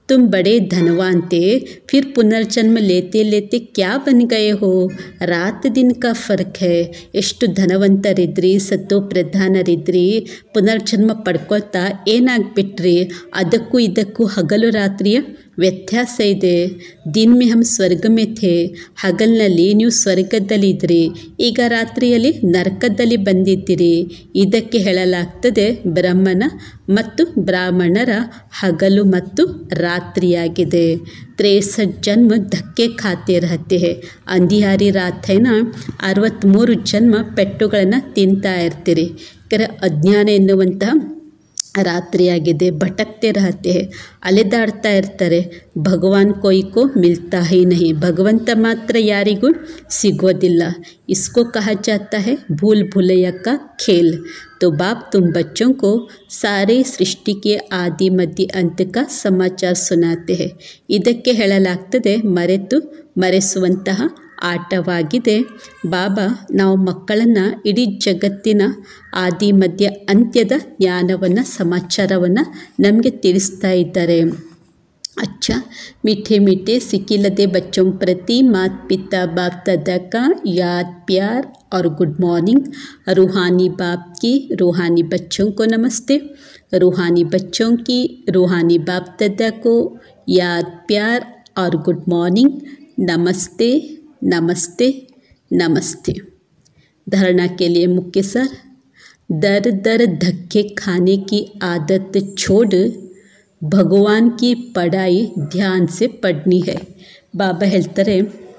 तुम बड़े धनवान थे फिर पुनर्जन्म लेते लेते क्या बन गए हो ರಾತ್ ದಿನ ಕಾ ಫರ್ಕ್ ಹೇ ಎಷ್ಟು ಧನವಂತರಿದ್ರಿ ಸತ್ತು ಪ್ರಧಾನರಿದ್ರಿ ಪುನರ್ಜನ್ಮ ಪಡ್ಕೊಳ್ತಾ ಏನಾಗ್ಬಿಟ್ರಿ ಅದಕ್ಕೂ ಇದಕ್ಕೂ ಹಗಲು ರಾತ್ರಿಯ ವ್ಯತ್ಯಾಸ ಇದೆ ದಿನ ಮೇ ಹಮ್ ಸ್ವರ್ಗ ಮೇ ಥೇ ಹಗಲಿನಲ್ಲಿ ನೀವು ಸ್ವರ್ಗದಲ್ಲಿದ್ರಿ ಈಗ ರಾತ್ರಿಯಲ್ಲಿ ನರಕದಲ್ಲಿ ಬಂದಿದ್ದೀರಿ ಇದಕ್ಕೆ ಹೇಳಲಾಗ್ತದೆ ಬ್ರಹ್ಮನ ಮತ್ತು ಬ್ರಾಹ್ಮಣರ ಹಗಲು ಮತ್ತು ರಾತ್ರಿಯಾಗಿದೆ त्रेसठ जन्म धक्के खाते रहते हैं ಅಂದಿಹಾರಿ ರಾತ್ರಿನ ಅರವತ್ತ್ಮೂರು ಜನ್ಮ ಪೆಟ್ಟುಗಳನ್ನು ತಿಂತಾ ಇರ್ತೀರಿ ಯಾಕಂದರೆ ಅಜ್ಞಾನ ಎನ್ನುವಂತಹ ರಾತ್ರಿಯಾಗಿದೆ ಭಟಕ್ತೆ ರಹತೆ ಅಲೆದಾಡ್ತಾ ಇರ್ತಾರೆ ಭಗವಾನ್ ಕೊಯ್ಕೋ ಮಿಲ್ತಾ ಹಿ ನಹಿ ಭಗವಂತ ಮಾತ್ರ ಯಾರಿಗೂ ಸಿಗೋದಿಲ್ಲ इसको कहा जाता है भूल भुलैया का खेल तो बाप तुम बच्चों को सारे सृष्टि के आदि मध्य अंत का ಸಮಾಚಾರ ಸುನಾತೆ ಹೇ ಇದಕ್ಕೆ ಹೇಳಲಾಗ್ತದೆ ಮರೆತು ಮರೆಸುವಂತಹ ಆಟವಾಗಿದೆ ಬಾಬಾ ನಾವು ಮಕ್ಕಳನ್ನು ಇಡೀ ಜಗತ್ತಿನ ಆದಿ ಮಧ್ಯ ಅಂತ್ಯದ ಜ್ಞಾನವನ್ನು ಸಮಾಚಾರವನ್ನು ನಮಗೆ ತಿಳಿಸ್ತಾ ಇದ್ದಾರೆ अच्छा मीठे मीठे सिकिलदे बच्चों प्रति माता पिता बाप दादा का याद प्यार और गुड मॉर्निंग रूहानी बाप की रूहानी बच्चों को नमस्ते रूहानी बच्चों की रूहानी बाप दादा को याद प्यार और गुड मॉर्निंग नमस्ते नमस्ते नमस्ते धारणा के लिए मुख्य सर दर दर धक्के खाने की आदत छोड़ ಭಗವಾನ್ ಕಿ ಪಡಾಯಿ ಧ್ಯಾನ್ ಸೆ ಪಡ್ನಿ ಹೈ ಬಾಬಾ ಹೇಳ್ತಾರೆ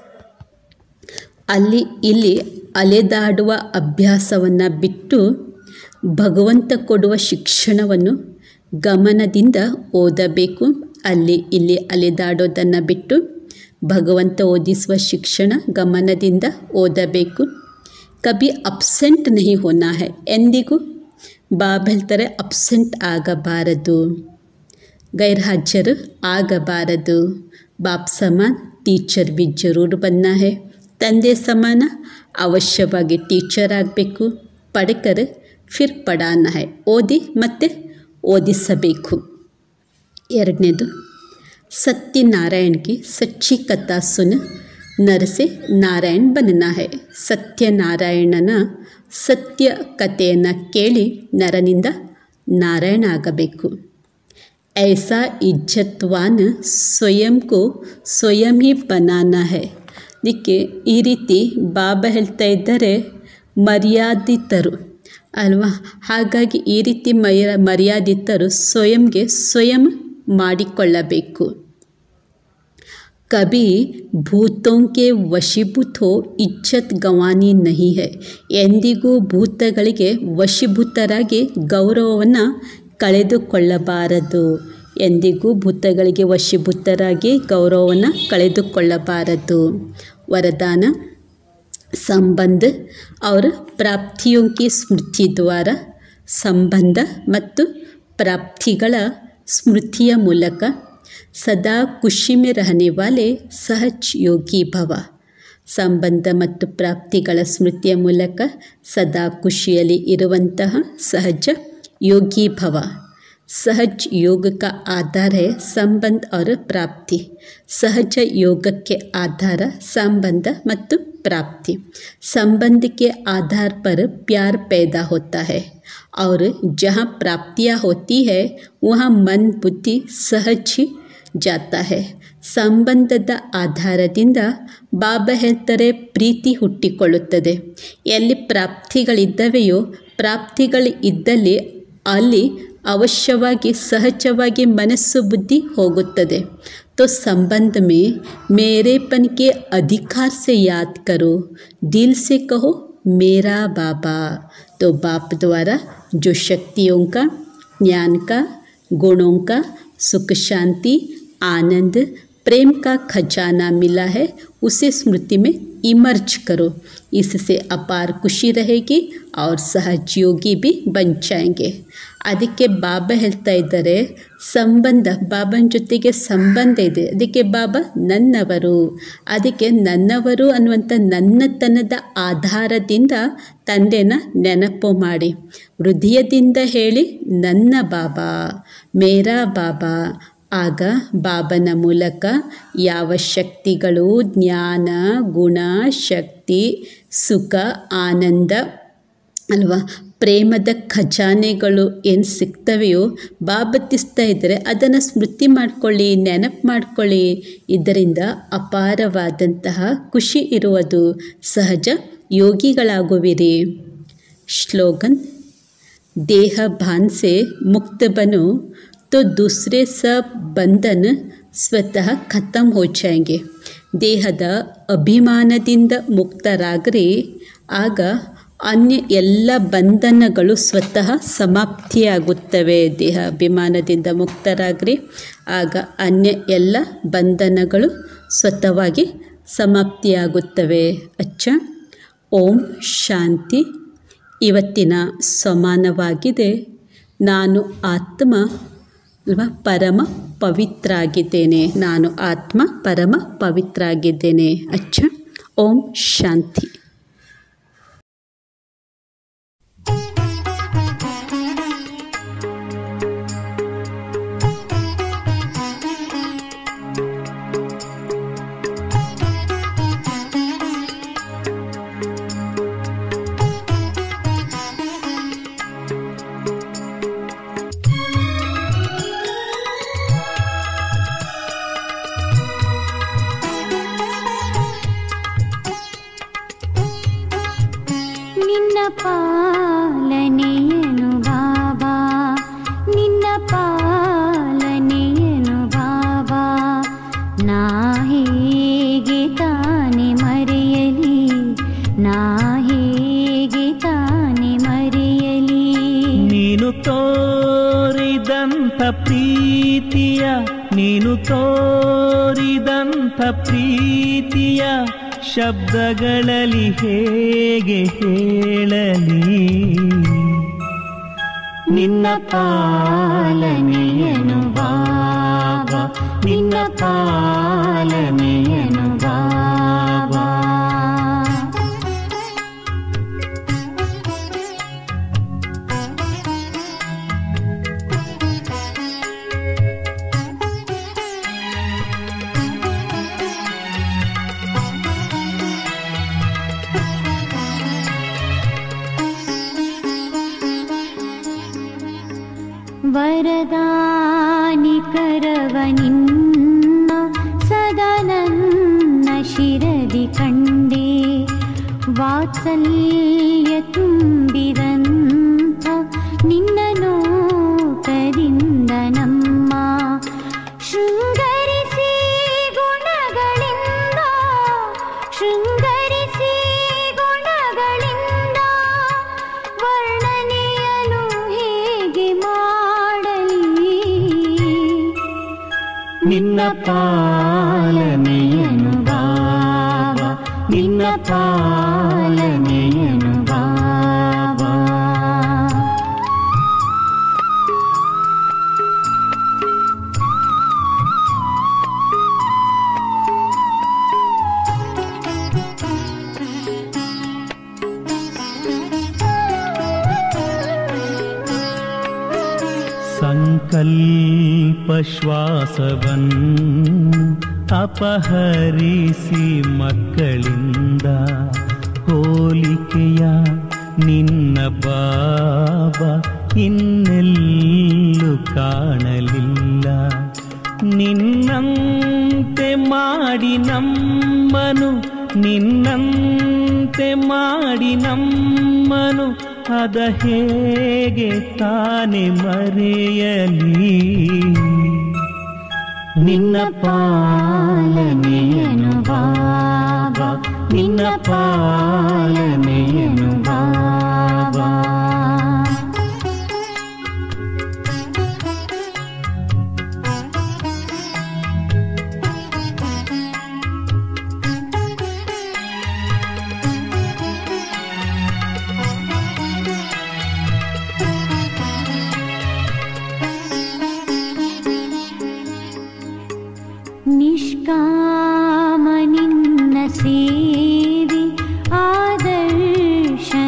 ಅಲ್ಲಿ ಇಲ್ಲಿ ಅಲೆದಾಡುವ ಅಭ್ಯಾಸವನ್ನು ಬಿಟ್ಟು ಭಗವಂತ ಕೊಡುವ ಶಿಕ್ಷಣವನ್ನು ಗಮನದಿಂದ ಓದಬೇಕು ಅಲ್ಲಿ ಇಲ್ಲಿ ಅಲೆದಾಡೋದನ್ನು ಬಿಟ್ಟು ಭಗವಂತ ಓದಿಸುವ ಶಿಕ್ಷಣ ಗಮನದಿಂದ ಓದಬೇಕು ಕಬಿ ಅಬ್ಸೆಂಟ್ ನಹಿ ಹೋನಾ ಹೈ ಎಂದಿಗೂ ಬಾಬಾ ಹೇಳ್ತಾರೆ ಅಬ್ಸೆಂಟ್ ಆಗಬಾರದು ಗೈರ್ಹಾಜರು ಆಗಬಾರದು ಬಾಪ್ ಸಮಾನ್ ಟೀಚರ್ ಬಿ ಜರೂರು ಬನ್ನ ಹೇ ತಂದೆ ಸಮಾನ ಅವಶ್ಯವಾಗಿ ಟೀಚರ್ ಆಗಬೇಕು ಪಡ್ಕರ್ ಫಿರ್ ಪಡಾನ ಹೈ ಓದಿ ಮತ್ತು ಓದಿಸಬೇಕು ಎರಡನೇದು ಸತ್ಯನಾರಾಯಣ ಕಿ ಸಚ್ಚಿ ಕಥಾ ಸುನ್ ನರಸೆ ನಾರಾಯಣ್ ಬನ್ನಾ ಹೈ ಸತ್ಯನಾರಾಯಣನ ಸತ್ಯ ಕಥೆಯನ್ನು ಕೇಳಿ ನರನಿಂದ ನಾರಾಯಣ ಆಗಬೇಕು ऐसा इज्जतवान ಸ್ವಯಂ ಕೋ ಸ್ವಯಂ ಹಿ ಬನಾನಾ ಹೈ ಅದಕ್ಕೆ ಈ ರೀತಿ ಬಾಬಾ ಹೇಳ್ತಾ ಇದ್ದಾರೆ ಮರ್ಯಾದಿತರು ಅಲ್ವಾ ಹಾಗಾಗಿ ಈ ರೀತಿ ಮರ್ಯ ಮರ್ಯಾದಿತರು ಸ್ವಯಂಗೆ ಸ್ವಯಂ ಮಾಡಿಕೊಳ್ಳಬೇಕು ಕಭಿ ಭೂತೋं के ವಶೀಭೂತ ಹೋ ಇಜ್ಜತ್ ಗವಾನಿ ನಹಿ ಹೈ ಎಂದಿಗೂ ಭೂತಗಳಿಗೆ ವಶೀಭೂತರಾಗಿ ಗೌರವವನ್ನು ಕಳೆದುಕೊಳ್ಳಬಾರದು ಎಂದಿಗೂ ಭೂತಗಳಿಗೆ ವಶೀಭೂತರಾಗಿ ಗೌರವವನ್ನು ಕಳೆದುಕೊಳ್ಳಬಾರದು ವರದಾನ ಸಂಬಂಧ और ಪ್ರಾಪ್ತಿयों की ಸ್ಮೃತಿ ದ್ವಾರ ಸಂಬಂಧ ಮತ್ತು ಪ್ರಾಪ್ತಿಗಳ ಸ್ಮೃತಿಯ ಮೂಲಕ ಸದಾ ಖುಷಿ ಮೇ ರಹನೆ ವಾಲೆ ಸಹಜ್ ಯೋಗಿ ಭವ ಸಂಬಂಧ ಮತ್ತು ಪ್ರಾಪ್ತಿಗಳ ಸ್ಮೃತಿಯ ಮೂಲಕ ಸದಾ ಖುಷಿಯಲ್ಲಿ ಇರುವಂತಹ ಸಹಜ ಯೋಗಿ ಭವ सहज योग का आधार है संबंध और प्राप्ति सहज ಯೋಗಕ್ಕೆ ಆಧಾರ ಸಂಬಂಧ ಮತ್ತು प्राप्ति संबंध के आधार पर प्यार पैदा होता है और जहाँ प्राप्तियाँ होती है वहाँ मन बुद्धि सहज ही जाता है ಸಂಬಂಧದ ಆಧಾರದಿಂದ ಬಾಬಾ ಹೇಳ್ತಾರೆ ಪ್ರೀತಿ ಹುಟ್ಟಿಕೊಳ್ಳುತ್ತದೆ ಎಲ್ಲಿ ಪ್ರಾಪ್ತಿಗಳಿದ್ದವೆಯೋ ಪ್ರಾಪ್ತಿಗಳು ಇದ್ದಲ್ಲಿ ಅಲ್ಲಿ ಅವಶ್ಯವಾಗಿ ಸಹಜವಾಗಿ ಮನಸ್ಸು ಬುದ್ಧಿ ಹೋಗುತ್ತದೆ तो संबंध में मेरेपन के अधिकार से याद करो दिल से कहो मेरा बाबा तो बाप द्वारा जो शक्तियों का ज्ञान का गुणों का सुख शांति आनंद प्रेम का खजाना मिला है उसे स्मृति में इमर्ज करो इससे अपार खुशी रहेगी और सहजयोगी भी बन जाएंगे ಅದಕ್ಕೆ ಬಾಬಾ ಹೇಳ್ತಾ ಇದ್ದಾರೆ ಸಂಬಂಧ ಬಾಬನ ಜೊತೆಗೆ ಸಂಬಂಧ ಇದೆ ಅದಕ್ಕೆ ಬಾಬಾ ನನ್ನವರು ಅದಕ್ಕೆ ನನ್ನವರು ಅನ್ನುವಂಥ ನನ್ನತನದ ಆಧಾರದಿಂದ ತಂದೆನ ನೆನಪು ಮಾಡಿ ಹೃದಯದಿಂದ ಹೇಳಿ ನನ್ನ ಬಾಬಾ ಮೇರಾ ಬಾಬಾ ಆಗ ಬಾಬನ ಮೂಲಕ ಯಾವ ಶಕ್ತಿಗಳು ಜ್ಞಾನ ಗುಣ ಶಕ್ತಿ ಸುಖ ಆನಂದ ಅಲ್ವಾ ಪ್ರೇಮದ ಖಜಾನೆಗಳು ಏನು ಸಿಗ್ತವೆಯೋ ಬಾಬತ್ತಿಸ್ತಾ ಇದ್ದರೆ ಅದನ್ನು ಸ್ಮೃತಿ ಮಾಡ್ಕೊಳ್ಳಿ ನೆನಪು ಮಾಡ್ಕೊಳ್ಳಿ ಇದರಿಂದ ಅಪಾರವಾದಂತಹ ಖುಷಿ ಇರುವುದು ಸಹಜ ಯೋಗಿಗಳಾಗುವಿರಿ श्लोगन देह भान से मुक्त बनो तो दूसरे सब बंधन ಸ್ವತಃ ಖತಮ್ ಹೋ ಜಾಯಂಗೆ ದೇಹದ ಅಭಿಮಾನದಿಂದ ಮುಕ್ತರಾಗ್ರಿ ಆಗ ಅನ್ಯ ಎಲ್ಲ ಬಂಧನಗಳು ಸ್ವತಃ ಸಮಾಪ್ತಿಯಾಗುತ್ತವೆ ದೇಹ ಅಭಿಮಾನದಿಂದ ಮುಕ್ತರಾಗ್ರಿ ಆಗ ಅನ್ಯ ಎಲ್ಲ ಬಂಧನಗಳು ಸ್ವತಃವಾಗಿ ಸಮಾಪ್ತಿಯಾಗುತ್ತವೆ ಅಚ್ಚ ಓಂ ಶಾಂತಿ ಇವತ್ತಿನ ಸಮಾನವಾಗಿದೆ ನಾನು ಆತ್ಮ ಅಲ್ವಾ ಪರಮ ಪವಿತ್ರ ಆಗಿದ್ದೇನೆ ನಾನು ಆತ್ಮ ಪರಮ ಪವಿತ್ರ ಆಗಿದ್ದೇನೆ ಅಚ್ಚ ಓಂ ಶಾಂತಿ ನಿನ್ನ ಪಾಲನೆಯನು ಬಾಬಾ ನಿನ್ನ ಪಾಲನೆಯನು ಬಾಬಾ ನಾ ಹೇಗೆ ತಾನೆ ಮರೆಯಲಿ ನಾ ಹೇಗೆ ತಾನೆ ಮರೆಯಲಿ ನೀನು ತೋರಿದಂಥ ಪ್ರೀತಿಯ ನೀನು ತೋರಿದಂಥ ಪ್ರೀತಿಯ ಶಬ್ದಗಳಲ್ಲಿ ಹೇಗೆ ಹೇಳಲಿ ನಿನ್ನ ಪಾಲನೆಯನು ಬಾಬಾ ನಿನ್ನ ಪಾಲನೆಯನು ಬಾಬಾ ವರದಾನಿ ಕರವ ನಿನ್ನ ಸದಾ ನನ್ನ ಶಿರದಿ ಕಂಡೆ ವಾತ್ಸಲ್ಯ ತುಂಬಿದಂಥ ನಿನ್ನ ನೋಟದಿಂದ ನಮ್ಮ ಶೃಂಗರಿಸಿ ಗುಣಗಳಿಂದ ಶೃಂಗರಿಸಿ ಗುಣಗಳಿಂದ ವರ್ಣನೆಯನು ಹೇಗೆ ಮಾಡಲಿ ನಿನ್ನ ಪಾಲನೆಯನು ಬಾಬಾ ನಿನ್ನ ಪಾಲನೆಯನು ಬಾಬಾ ಸಂಕಲ್ಪ ಶ್ವಾಸವನ್ನು ಅಪಹರಿಸಿ ಮಕ್ಕಳಿಂದ ಹೋಲಿಕೆಯ ನಿನ್ನ ಬಾಬಾ ಇನ್ನೆಲ್ಲೂ ಕಾಣಲಿಲ್ಲ ನಿನ್ನಂತೆ ಮಾಡಿ ನಮ್ಮನು ನಿನ್ನಂತೆ ಮಾಡಿ ನಮ್ಮನು ಅದ ಹೇಗೆ ತಾನೆ ಮರೆಯಲಿ ನಿನ್ನ ಪಾಲನೆಯನು ಬಾಬಾ ನಿನ್ನ ಪಾಲನೆಯನು ಬಾಬಾ ನಿಷ್ಕಾಮ ನಿನ್ನ ಸೇವೆ ಆದರ್ಶ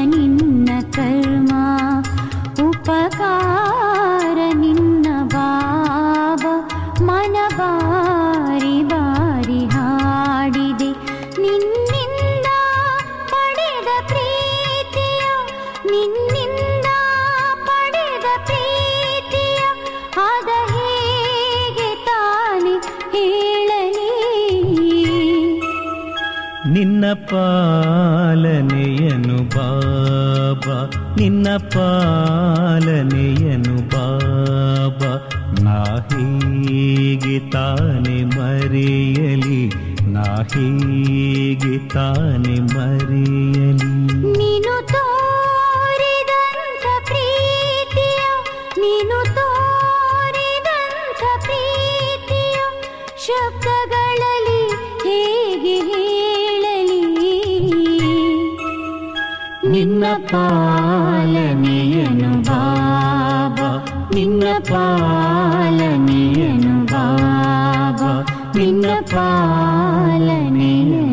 ನಿನ್ನ ಪಾಲನೆಯನು ಬಾಬಾ ನಿನ್ನ ಪಾಲನೆಯನು ಬಾಬಾ ನಾ ಹೀಗೆ ತಾನೆ ಮರೆಯಲಿ ನಾ ಹೀಗೆ ತಾನೆ ಮರೆಯಲಿ ನೀನು ತೋರಿದಂಥ ಪ್ರೀತಿಯ ನೀನು ತೋರಿದಂಥ ಪ್ರೀತಿಯ ಶಬ್ದಗಳಲ್ಲಿ ಹೇಗೆ ಹೇಳಲಿ ನಿನ್ನ ಪಾಲನೆಯನು ಬಾಬಾ ನಿನ್ನ ಪಾಲನೆಯನು ಬಾಬಾ ನಿನ್ನ ಪಾಲನೆಯನು